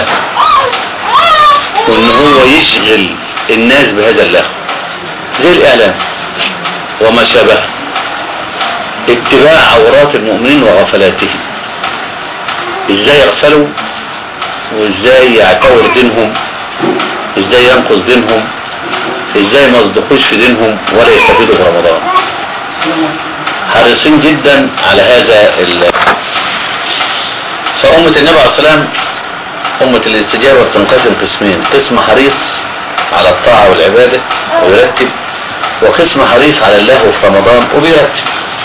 وان هو يشغل الناس بهذا اللهو زي الاعلام وما شابه اتباع عورات المؤمنين وغفلاتهم ازاي يغفلوا وازاي يعتور دينهم ازاي ينقص دينهم ازاي ما يصدقوش في دينهم ولا يستفيدوا في رمضان حريصين جدا على هذا ال فأمة النبي عليه السلام أمة الاستجابة بتنقسم قسمين قسم حريص على الطاعة والعبادة ويرتب وقسم حريص على اللهو في رمضان وبيرتب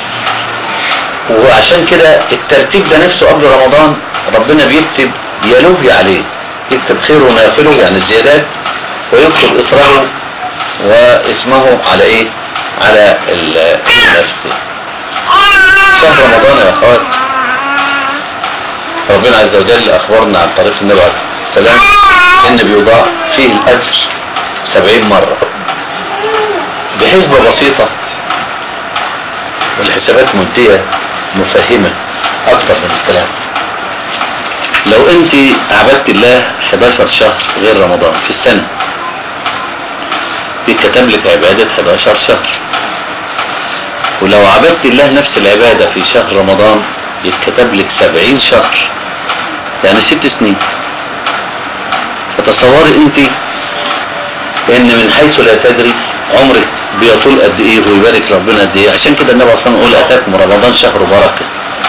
وعشان كده الترتيب ده نفسه قبل رمضان ربنا بيكتب يلوه عليه يكتب خيره ونافله يعني الزيادات ويكتب إصراره واسمه على ايه على المنافقين شهر رمضان يا اخوات ربنا عز وجل اخبرنا عن طريق النبي عليه السلام ان بيضاع فيه الاجر سبعين مرة بحسبة بسيطة والحسابات منتهية مفهمة اكتر من الكلام لو انت عبدت الله 11 شهر غير رمضان في السنة بيتكتب لك عبادة 11 شهر ولو عبدت الله نفس العبادة في شهر رمضان يتكتب لك 70 شهر يعني ست سنين فتصوري انت ان من حيث لا تدري عمرك بيطول قد ايه ويبارك ربنا قد ايه عشان كده النبي اصلا يقول اتاكم رمضان شهر بركه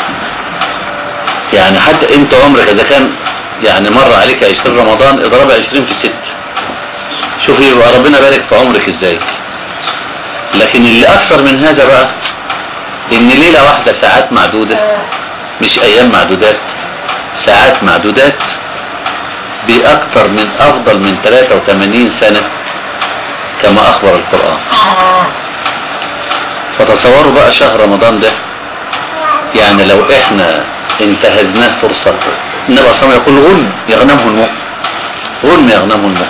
يعني حتى انت عمرك اذا كان يعني مر عليك 20 رمضان اضربها 20 في 6 شوفي يبقى ربنا بارك في عمرك ازاي لكن اللي اكثر من هذا بقى ان ليلة واحدة ساعات معدودة مش ايام معدودات ساعات معدودات باكثر من افضل من 83 سنة كما اخبر القرآن فتصوروا بقى شهر رمضان ده يعني لو احنا انتهزناه فرصة النبي صلى الله عليه وسلم يقول غن يغنمه المؤمن غن يغنمه المؤمن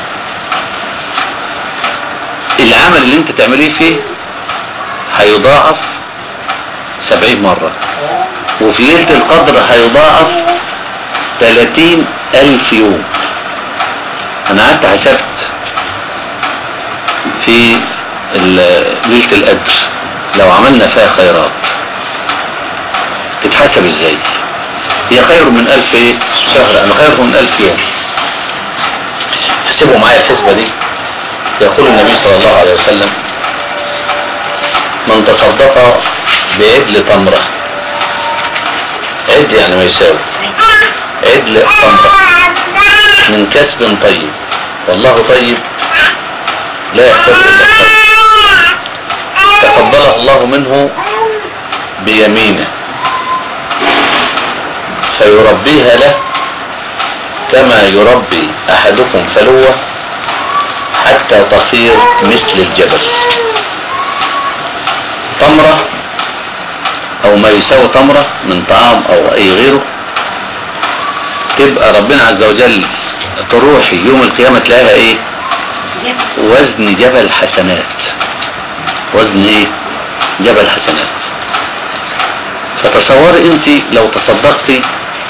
العمل اللي انت تعمليه فيه هيضاعف سبعين مرة وفي ليلة القدر هيضاعف ثلاثين ألف يوم أنا قعدت حسبت في ليلة القدر لو عملنا فيها خيرات تتحسب ازاي هي خير من ألف ايه شهر أنا خير من ألف يوم احسبوا معايا الحسبة دي يقول النبي صلى الله عليه وسلم من تصدق بعدل تمرة عدل يعني ما يساوي عدل تمرة من كسب طيب والله طيب لا يحتاج إلى الطيب تقبله الله منه بيمينه فيربيها له كما يربي أحدكم فلوه حتى تصير مثل الجبل تمرة او ما يساوي تمرة من طعام او اي غيره تبقى ربنا عز وجل تروحي يوم القيامة تلاقيها ايه وزن جبل حسنات وزن ايه جبل حسنات فتصوري انت لو تصدقتي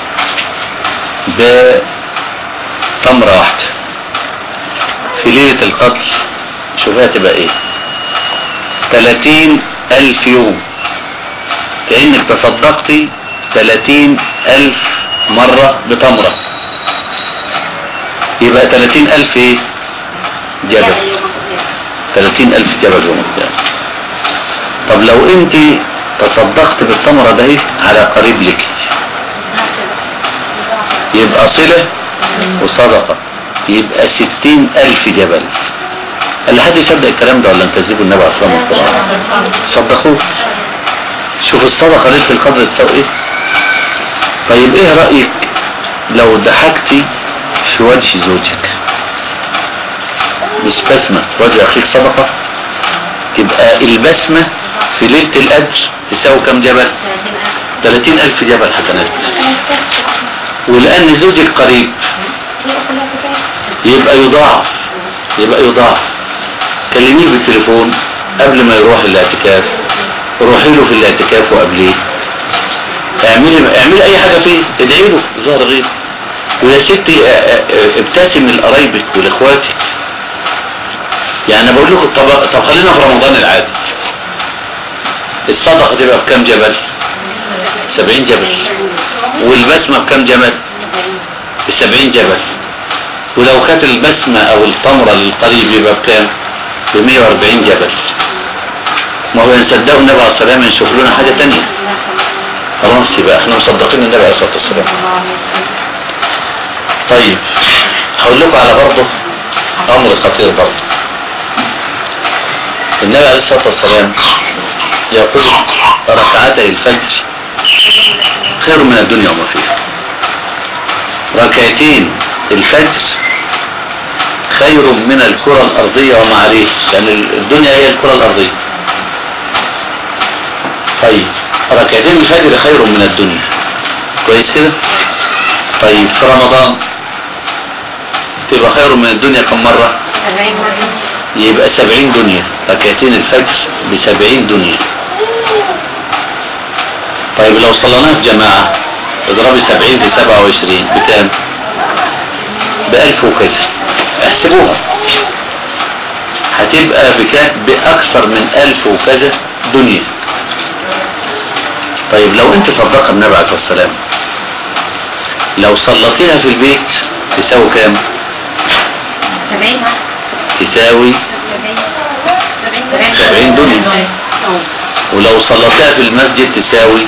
بتمرة واحدة في ليلة القدر شوفها تبقى ايه 30 ألف يوم كأنك تصدقتي 30 ألف مرة بتمرة يبقى 30 ألف ايه جبل 30 ألف جبل يوم القيامة طب لو انت تصدقت بالتمرة ده على قريب لك يبقى صلة وصدقة يبقى 60 ألف جبل هل حد يصدق الكلام ده ولا انتزيبوا النبي عليه الصلاة والسلام صدقوه شوف الصدقة ليلة القدر تساوي ايه طيب ايه رأيك لو ضحكتي في وجه زوجك مش بسمة في وجه اخيك صدقة تبقى البسمة في ليلة الأجر تساوي كم جبل 30 ألف جبل حسنات ولأن زوجك قريب يبقى يضاعف يبقى يضاعف كلميه بالتليفون قبل ما يروح الاعتكاف روحي له في الاعتكاف وقبليه اعملي اعملي اي حاجه فيه ادعي له ظهر غير ويا ستي اه اه ابتسم لقرايبك ولاخواتك يعني انا بقول لكم طب طب خلينا في رمضان العادي الصدقه تبقى بكام جبل 70 جبل والبسمه بكام جبل ب 70 جبل ولو كانت البسمه او التمره للقريب يبقى بكام ب 140 جبل ما هو ينصدقوا النبي عليه الصلاه والسلام يشوف لنا حاجه تانية خلاص يبقى احنا مصدقين النبي عليه الصلاه والسلام طيب هقول لكم على برضه امر خطير برضه النبي عليه الصلاه والسلام يقول ركعتي الفجر خير من الدنيا وما فيها ركعتين الفجر خير من الكرة الأرضية وما عليه لأن الدنيا هي الكرة الأرضية طيب ركعتين الفجر خير من الدنيا كويس كده طيب في رمضان تبقى خير من الدنيا كم مرة يبقى سبعين دنيا ركعتين الفجر بسبعين دنيا طيب لو صليناه في جماعة اضربي سبعين في سبعة وعشرين بكام بألف وكسر احسبوها هتبقى بكام بأكثر من ألف وكذا دنيا طيب لو انت صدق النبي عليه الصلاة والسلام لو صلتيها في البيت تساوي كام تساوي سبعين دنيا ولو صلتها في المسجد تساوي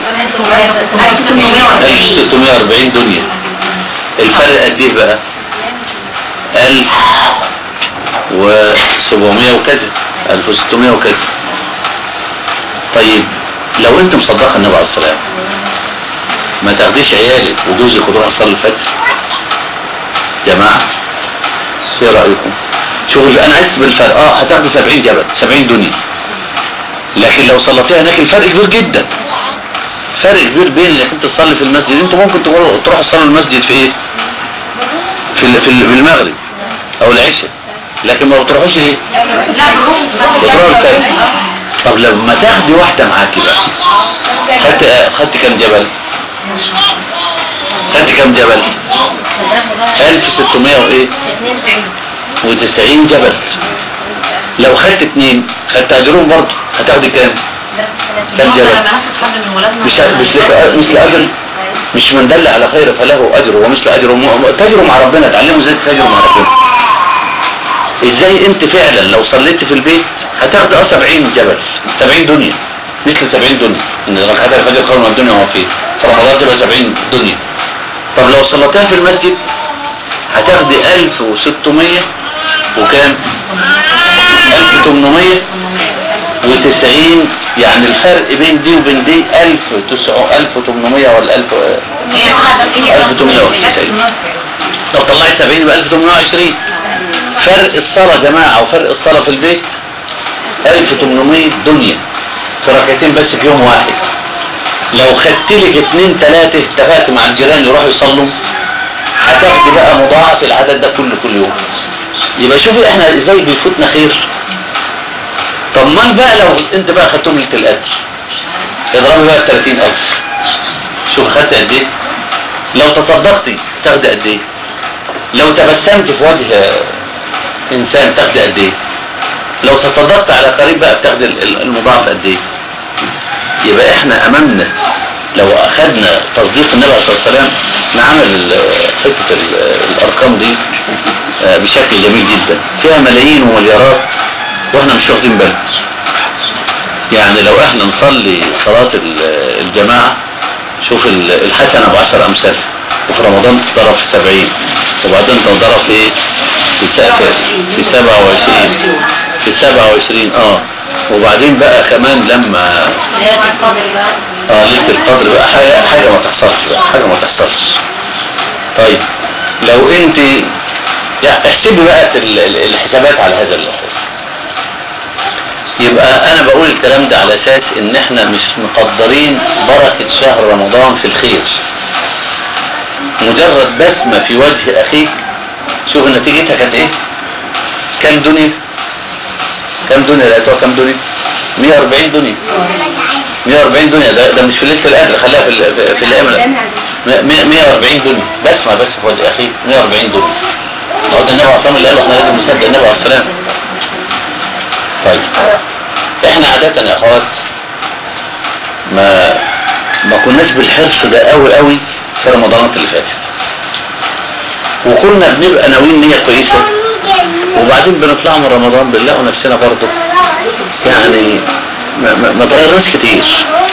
1640 دنيا الفرق قد ايه بقى 1700 وكذا 1600 وكذا طيب لو انت مصدقه النبي عليه الصلاه ما تاخديش عيالك وجوزك وتروح تصلي الفجر جماعه ايه رايكم شوف انا عايز بالفرق اه هتاخدي 70 جبل 70 دنيا لكن لو صليتيها هناك الفرق كبير جدا فرق كبير بين انك انت تصلي في المسجد انت ممكن تروح تصلي المسجد في ايه في في المغرب او العشاء لكن ما بتروحوش ايه بتروحوا الفجر طب لما تاخدي واحدة معاكي بقى خدت خدت كام جبل خدت كام جبل 1600 وايه و90 جبل لو خدت اتنين خدت اجرهم برضه هتاخدي كام كام جبل مش مش لك مثل اجر مش من دل على خير فله اجر ومثل اجر تجروا مع ربنا اتعلموا ازاي تتاجروا مع ربنا ازاي انت فعلا لو صليت في البيت هتاخد اه 70 جبل 70 دنيا مثل 70 دنيا ان ركعات الفجر خير من الدنيا وما فيه فرمضان تبقى 70 دنيا طب لو صليتها في المسجد هتاخدي 1600 وكام 1800 و90 يعني الفرق بين دي وبين دي 1800 ولا 1000 1890 طب طلعي 70 يبقى 1820 فرق الصلاة يا جماعة او فرق الصلاة في البيت 1800 دنيا في ركعتين بس في يوم واحد لو خدت لك اتنين تلاتة اتفقت مع الجيران يروحوا يصلوا هتاخدي بقى مضاعف العدد ده كله كل يوم يبقى شوفي احنا ازاي بيفوتنا خير طب ما بقى لو انت بقى خدتهم ليله القدر اضربي بقى 30000 شوف خدت قد ايه لو تصدقتي تاخدي قد ايه لو تبسمت في وجه انسان تاخدي قد ايه لو تصدقت على قريب بقى بتاخد ال- ال- المضاعف قد ايه يبقى احنا امامنا لو اخذنا تصديق النبي عليه الصلاه والسلام نعمل ال- حته ال- الارقام دي آه، بشكل جميل جدا فيها ملايين ومليارات واحنا مش واخدين بالنا يعني لو احنا نصلي صلاة ال- الجماعة شوف ال- الحسنة بعشر امثال وفي رمضان تضرب في سبعين وبعدين تضرب في ايه في س- في سبعة وعشرين في سبعة وعشرين اه وبعدين بقى كمان لما ليلة القدر بقى اه ليلة القدر بقى حاجة, حاجة ما تحصلش بقى حاجة ما تحصلش طيب لو انت يعني احسبي بقى ال- ال- الحسابات على هذا الاساس يبقى انا بقول الكلام ده على اساس ان احنا مش مقدرين بركة شهر رمضان في الخير مجرد بسمة في وجه اخيك شوف نتيجتها كانت ايه كم دنيا كم دنيا لقيتوها كم دنيا 140 دنيا 140 دنيا ده, ده مش في ليله القدر خليها في ال- في, في الايام ال- م- م- 140 دنيا بسمع بس في وجه اخي 140 دنيا هو ده النبي عليه الصلاه والسلام اللي قال احنا لازم نصدق النبي عليه السلام طيب احنا عاده يا اخوات ما ما كناش بالحرص ده قوي قوي في رمضانات اللي فاتت وكنا بنبقى ناويين نيه كويسه وبعدين بنطلع من رمضان بنلاقوا نفسنا برضه يعني ما, ما, ما تغيرناش كتير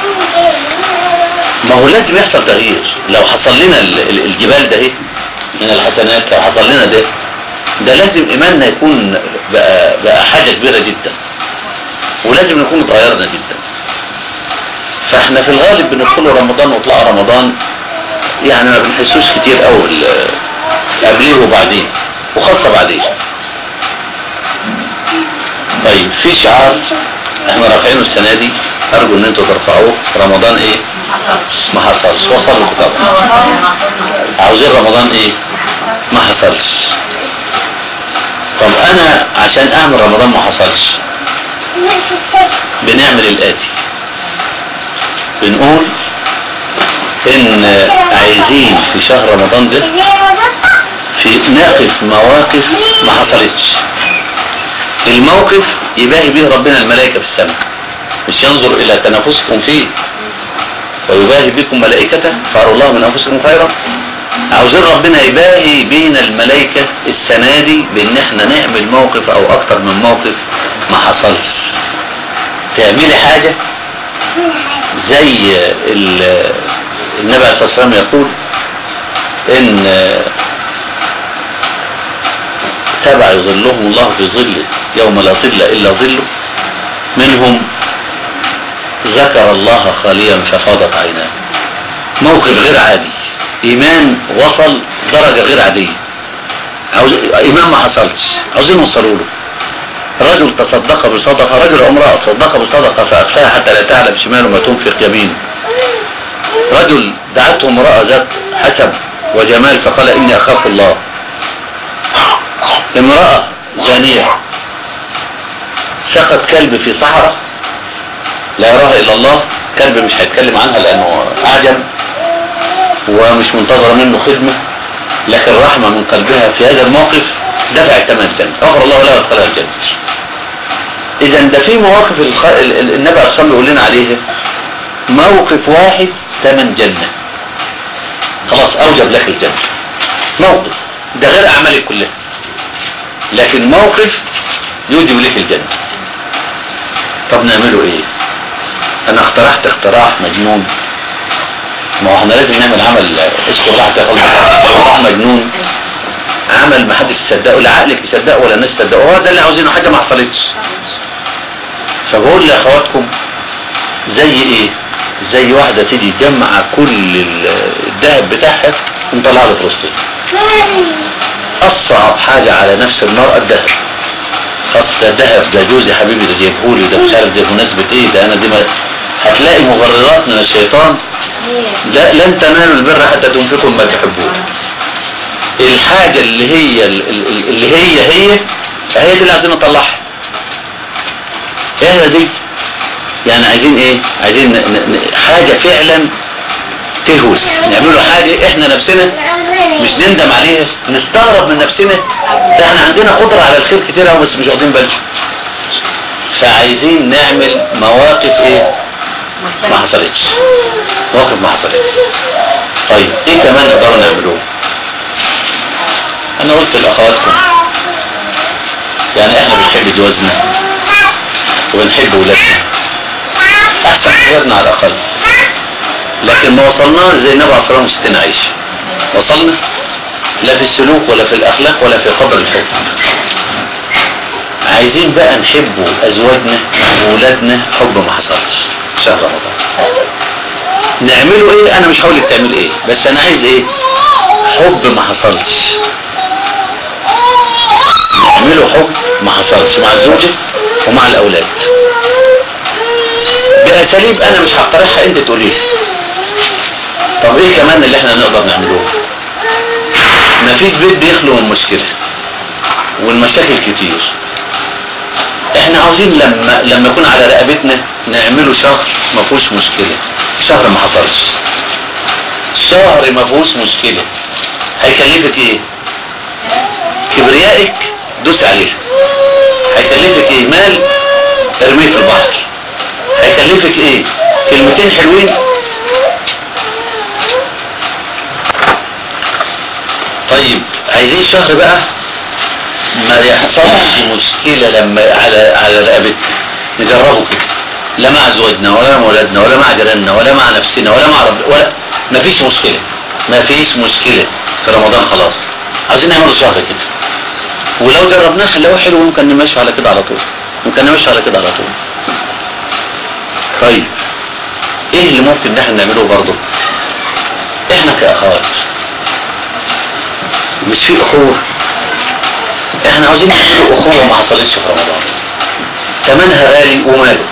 ما هو لازم يحصل تغيير لو حصل لنا ال- ال- الجبال ده ايه من الحسنات لو حصل لنا ده ده لازم ايماننا يكون بقى, بقى حاجة كبيرة جدا ولازم نكون اتغيرنا جدا فاحنا في الغالب بندخل رمضان ونطلع رمضان يعني ما بنحسوش كتير قوي ال- قبليه وبعدين وخاصة بعدين طيب في شعار احنا رافعينه السنة دي ارجو ان انتوا ترفعوه رمضان ايه ما حصلش وصل الخطاب عاوزين رمضان ايه ما حصلش طب انا عشان اعمل رمضان ما حصلش بنعمل الاتي بنقول ان عايزين في شهر رمضان ده في نقف مواقف ما حصلتش الموقف يباهي به ربنا الملائكة في السماء مش ينظر الى تنافسكم فيه ويباهي بكم ملائكته فأروا الله من أنفسكم خيرا عاوزين ربنا يباهي بين الملائكة السنة دي بان احنا نعمل موقف او اكتر من موقف ما حصلش تعملي حاجة زي ال- النبي عليه الصلاة والسلام يقول ان سبع يظلهم الله في ظله يوم لا ظل الا ظله منهم ذكر الله خاليا ففاضت عيناه موقف غير عادي ايمان وصل درجة غير عادية عاوز ايمان ما حصلش عاوزين نوصلوا له رجل تصدق بصدقة رجل امرأة تصدق بصدقة فأخفاها حتى لا تعلم شماله ما تنفق يمينه رجل دعته امرأة ذات حسب وجمال فقال إني أخاف الله امرأة زانية سقط كلب في صحراء لا يراها إلا الله كلب مش هيتكلم عنها لأنه أعجم ومش منتظرة منه خدمة لكن رحمة من قلبها في هذا الموقف دفعت ثمن الجنة غفر الله لها وادخلها الجنة إذا ده في مواقف الخ... ال- ال- النبي عليه الصلاة والسلام يقول لنا عليها موقف واحد ثمن جنة خلاص أوجب لك الجنة موقف ده غير أعمالك كلها لكن موقف يوجب لك الجنة طب نعمله ايه انا اقترحت اقتراح مجنون ما هو احنا لازم نعمل عمل اشكر راحة يا خلق اقتراح مجنون عمل ما حدش يصدقه لا عقلك يصدقه ولا الناس تصدقه هو ده اللي عاوزينه حاجة ما حصلتش فبقول لاخواتكم زي ايه زي واحدة تيجي تجمع كل ال- الذهب بتاعها ومطلع له فلسطين اصعب حاجة على نفس المرأة الذهب خاصة ذهب ده جوزي حبيبي ده جايبهولي ده مش عارف ده بمناسبة ايه ده انا دي ما هتلاقي مبررات من الشيطان لا لن تنالوا البر حتى تنفقوا ما تحبون الحاجة اللي هي اللي هي هي هي دي اللي عايزين نطلعها ايه دي يعني عايزين ايه عايزين ن- ن- ن- حاجة فعلا تهوس نعمله حاجة احنا نفسنا مش نندم عليها نستغرب من نفسنا ده احنا عندنا قدرة على الخير كتير أوي بس مش واخدين بالنا فعايزين نعمل مواقف ايه ما حصلتش مواقف ما حصلتش طيب ايه كمان نقدر نعمله انا قلت لاخواتكم يعني احنا بنحب جوازنا وبنحب ولادنا احسن حياتنا على الاقل لكن ما وصلناش زي النبي عليه الصلاه والسلام عيش وصلنا لا في السلوك ولا في الاخلاق ولا في قدر الحب عايزين بقى نحب ازواجنا وولادنا حب ما حصلش شهر رمضان نعمله ايه انا مش هقولك تعمل ايه بس انا عايز ايه حب ما حصلش نعمله حب ما حصلش مع الزوجة ومع الاولاد باساليب انا مش هقترحها انت تقوليها طب ايه كمان اللي احنا نقدر نعمله مفيش بيت بيخلو من مشكلة والمشاكل كتير احنا عاوزين لما لما يكون على رقبتنا نعمله شهر ما فيهوش مشكلة شهر ما حصلش شهر ما فيهوش مشكلة هيكلفك ايه كبريائك دوس عليه هيكلفك ايه مال ارميه في البحر هيكلفك ايه كلمتين حلوين طيب عايزين شهر بقى ما يحصلش مشكلة لما على على رقبتنا نجربه كده لا مع زوجنا ولا مع ولادنا ولا مع جيراننا ولا مع نفسنا ولا مع رب ولا ما فيش مشكلة ما فيش مشكلة في رمضان خلاص عايزين نعمله شهر كده ولو جربناه لو حلو ممكن نمشي على كده على طول ممكن نمشي على كده على طول طيب ايه اللي ممكن نحن نعمله برضه احنا كاخوات مش في اخوه احنا عاوزين نعمل اخوة ما حصلتش في رمضان ثمنها غالي وماله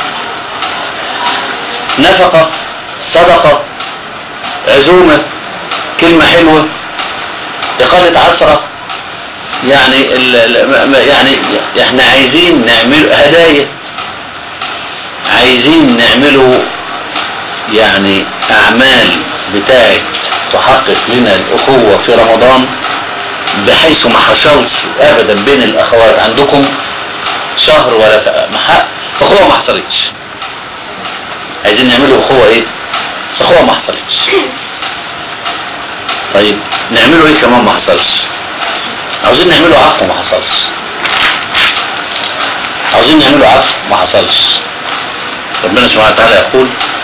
نفقة صدقة عزومة كلمة حلوة إقالة عثرة يعني ال ال يعني احنا عايزين نعمل هدايا عايزين نعمله يعني اعمال بتاعت تحقق لنا الاخوة في رمضان بحيث ما حصلش ابدا بين الاخوات عندكم شهر ولا محق اخوة ما حصلتش عايزين نعمله اخوة ايه اخوة ما حصلتش طيب نعمله ايه كمان ما حصلش عاوزين نعمله عفو ما حصلش عاوزين نعمله عفو ما حصلش ربنا سبحانه وتعالى يقول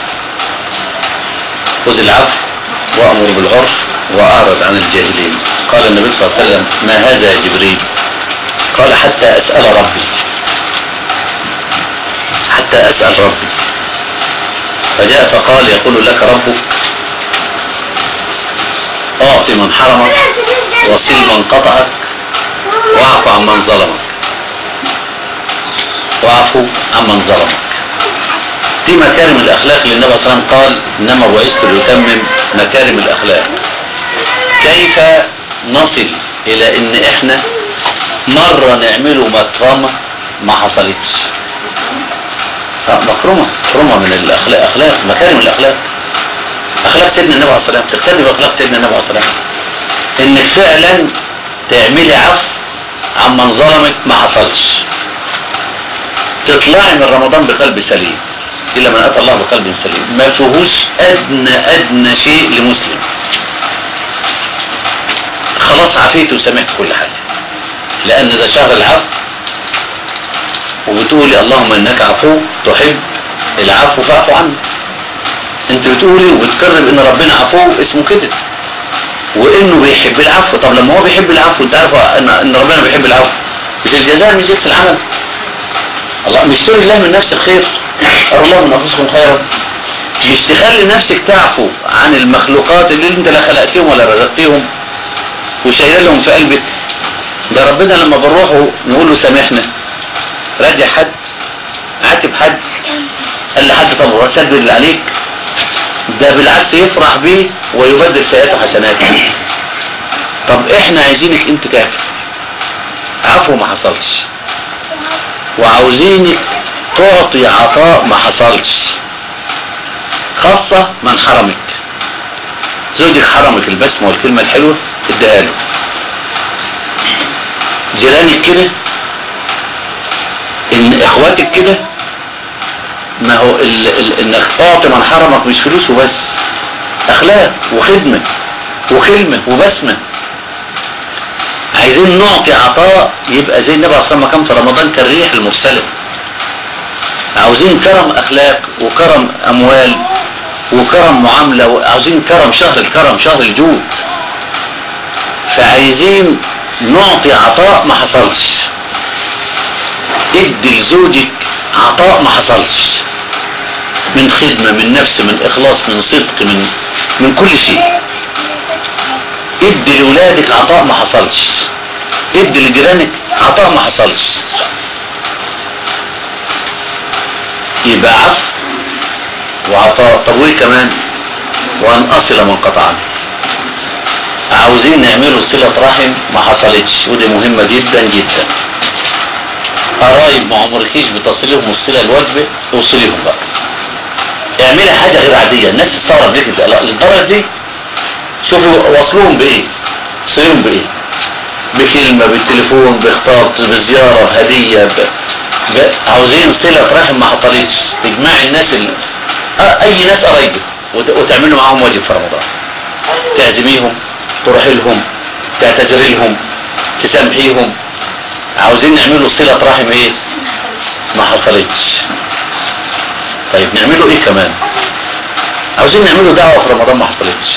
خذ العفو وامر بالعرف واعرض عن الجاهلين قال النبي صلى الله عليه وسلم ما هذا يا جبريل قال حتى اسال ربي حتى اسال ربي فجاء فقال يقول لك ربك اعط من حرمك وصل من قطعك واعف عن من ظلمك واعفو عن من ظلمك دي مكارم الاخلاق اللي النبي صلى الله عليه وسلم قال انما بعثت لاتمم مكارم الاخلاق كيف نصل الى ان احنا مرة نعمله مكرمة ما حصلتش مكرمة مكرمة من الاخلاق اخلاق مكارم الاخلاق اخلاق سيدنا النبي عليه الصلاه والسلام تقتدي باخلاق سيدنا النبي عليه الصلاه والسلام انك فعلا تعملي عفو عمن ظلمك ما حصلش تطلعي من رمضان بقلب سليم الا من اتى الله بقلب سليم ما فيهوش ادنى ادنى شيء لمسلم خلاص عفيت وسمعت كل حاجه لان ده شهر العفو وبتقولي اللهم انك عفو تحب العفو فاعفو عنه انت بتقولي وبتقرب ان ربنا عفو اسمه كده وانه بيحب العفو طب لما هو بيحب العفو انت عارف ان, إن ربنا بيحب العفو مش الجزاء من جنس العمل الله مش تقول الله من نفس الخير أو الله من أنفسكم خيرا مش تخلي نفسك تعفو عن المخلوقات اللي انت لا خلقتهم ولا رزقتهم وشايله لهم في قلبك ده ربنا لما بنروحه نقول له سامحنا رجع حد عاتب حد قال لحد طب سدد اللي عليك ده بالعكس يفرح بيه ويبدل سيئاته حسنات طب احنا عايزينك انت تعفو عفو ما حصلش وعاوزينك تعطي عطاء ما حصلش خاصة من حرمك زوجك حرمك البسمة والكلمة الحلوة اديها له جيرانك كده ان اخواتك كده ما هو ال... ال... انك تعطي من حرمك مش فلوس وبس اخلاق وخدمة وكلمة وبسمة عايزين نعطي عطاء يبقى زي النبي عليه الصلاة والسلام كان في رمضان كالريح المرسلة عاوزين كرم اخلاق وكرم اموال وكرم معاملة وعاوزين كرم شهر الكرم شهر الجود فعايزين نعطي عطاء ما حصلش ادي لزوجك عطاء ما حصلش من خدمة من نفس من اخلاص من صدق من من كل شيء ادي لولادك عطاء ما حصلش ادي لجيرانك عطاء ما حصلش يبقى عفو وعطاء طب وايه كمان وان اصل من قطعني عاوزين نعمله صلة رحم ما حصلتش ودي مهمة جدا جدا قرايب ما عمركيش بتصليهم الصلة الواجبة توصليهم بقى اعملي حاجة غير عادية الناس تستغرب ليك للدرجة دي شوفوا وصلوهم بايه تصليهم بايه بكلمة بالتليفون بخطاب بزيارة بهدية ب... ب... عاوزين صلة رحم ما حصلتش تجمعي الناس ال... آه اي ناس قرايبك وت... وتعملوا معاهم واجب في رمضان تعزميهم تروحي لهم تعتذري لهم تسامحيهم عاوزين نعملوا صلة رحم ايه ما حصلتش طيب نعمله ايه كمان عاوزين نعمله دعوة في رمضان ما حصلتش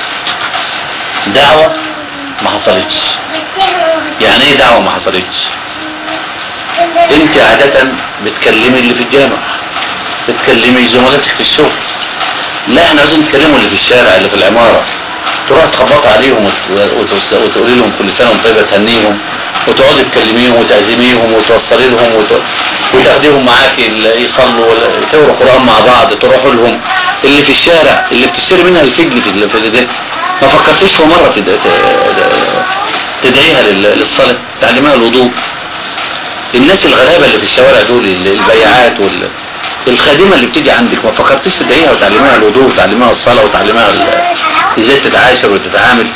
دعوة ما حصلتش يعني ايه دعوة ما حصلتش انت عادة بتكلمي اللي في الجامع بتكلمي زملاتك في الشغل لا احنا عايزين نتكلموا اللي في الشارع اللي في العمارة تروح تخبط عليهم وتقولي لهم كل سنة وانت طيبة تهنيهم وتقعدي تكلميهم وتعزميهم وتوصلي لهم وت... وتاخديهم معاكي يصلوا ولا تقروا قرآن مع بعض تروحوا لهم اللي في الشارع اللي بتشتري منها الفجل في في ده ما فكرتيش في مرة تد... تدعيها للصلاة تعلمها الوضوء الناس الغلابة اللي في الشوارع دول البياعات وال... الخادمة اللي بتيجي عندك ما فكرتيش تدعيها وتعلمها الوضوء وتعلمها الصلاة وتعلمها ازاي تتعاشر وتتعامل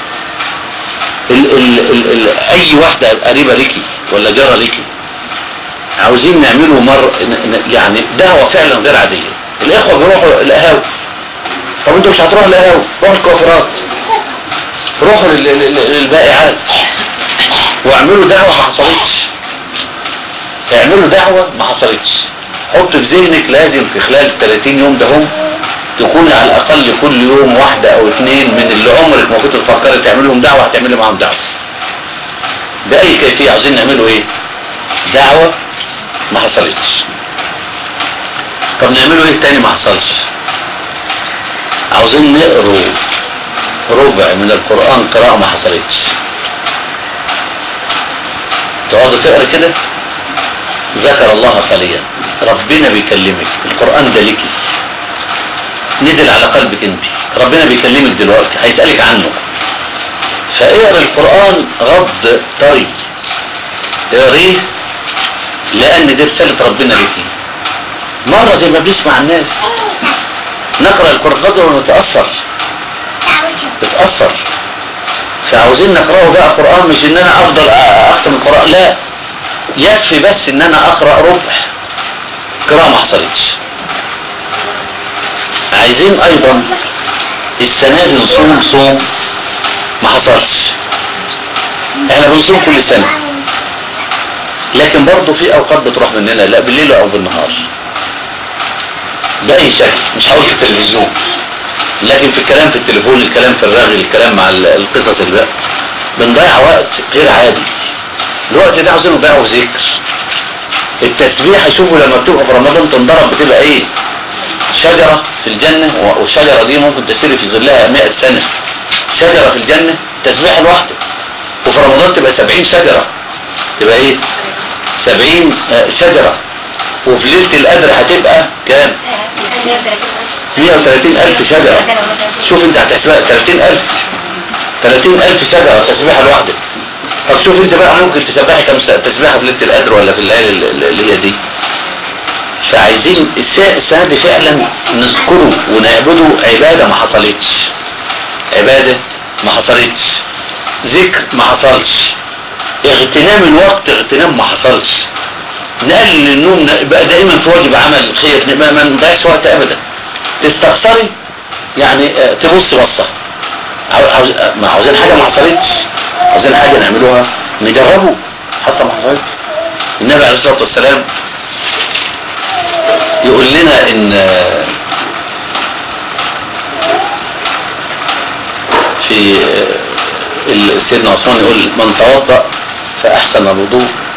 ال ال ال ال اي واحدة قريبة ليكي ولا جارة ليكي عاوزين نعمله مر يعني دعوة فعلا غير عادية الاخوة بيروحوا القهاوي طب انتوا مش هتروحوا القهاوي روحوا الكوافرات روحوا للبائعات واعملوا دعوة ما حصلتش اعملوا دعوة ما حصلتش حط في ذهنك لازم في خلال 30 يوم ده هم تكون على الاقل كل يوم واحدة او اثنين من اللي عمرك ما كنت تفكري تعمل لهم دعوة هتعملي معاهم دعوة بأي كيفية عاوزين نعمله ايه دعوة ما حصلتش طب نعمله ايه تاني ما حصلش عاوزين نقروا ربع من القرآن قراءة ما حصلتش تقعدوا تقرا كده ذكر الله خاليا ربنا بيكلمك القرآن ده ليكي نزل على قلبك انت ربنا بيكلمك دلوقتي هيسألك عنه فاقرا القرآن غض طري اقريه لان دي رسالة ربنا ليكي مرة زي ما بنسمع الناس نقرأ القرآن غض ونتأثر تتأثر فعاوزين نقرأه بقى قرآن مش ان انا افضل اختم القرآن لا يكفي بس ان انا اقرأ ربع قراءة ما حصلتش عايزين ايضا السنة دي نصوم صوم ما حصلش احنا بنصوم كل سنة لكن برضه في اوقات بتروح مننا لا بالليل او بالنهار بأي شكل مش هقول في التلفزيون لكن في الكلام في التليفون الكلام في الرغي الكلام مع القصص اللي بقى بنضيع وقت غير عادي الوقت ده عاوزين نضيعه في ذكر التسبيح شوفوا لما بتبقى في رمضان تنضرب بتبقى ايه شجرة في الجنة والشجرة دي ممكن تسير في ظلها 100 سنة شجرة في الجنة تسبيح لوحده وفي رمضان تبقى 70 شجرة تبقى ايه 70 شجرة وفي ليلة القدر هتبقى كام 130 ألف شجرة شوف انت هتحسبها 30 ألف 30 ألف شجرة تسبيحة لوحدك طب شوف انت بقى ممكن تسبحي كم تسبيحة في ليلة القدر ولا في الليالي اللي هي دي فعايزين السنة دي فعلا نذكره ونعبده عبادة ما حصلتش عبادة ما حصلتش ذكر ما حصلش اغتنام الوقت اغتنام ما حصلش نقلل النوم بقى دائما في واجب عمل خير ما ما نضيعش وقت ابدا تستخسري يعني آه، تبص بصه عاو- عاوز ما عاوزين حاجه ما حصلتش عاوزين حاجه نعملوها نجربه حصل ما حصلتش النبي عليه الصلاه والسلام يقول لنا ان آه، في آه، ال- سيدنا عثمان يقول من توضأ فأحسن الوضوء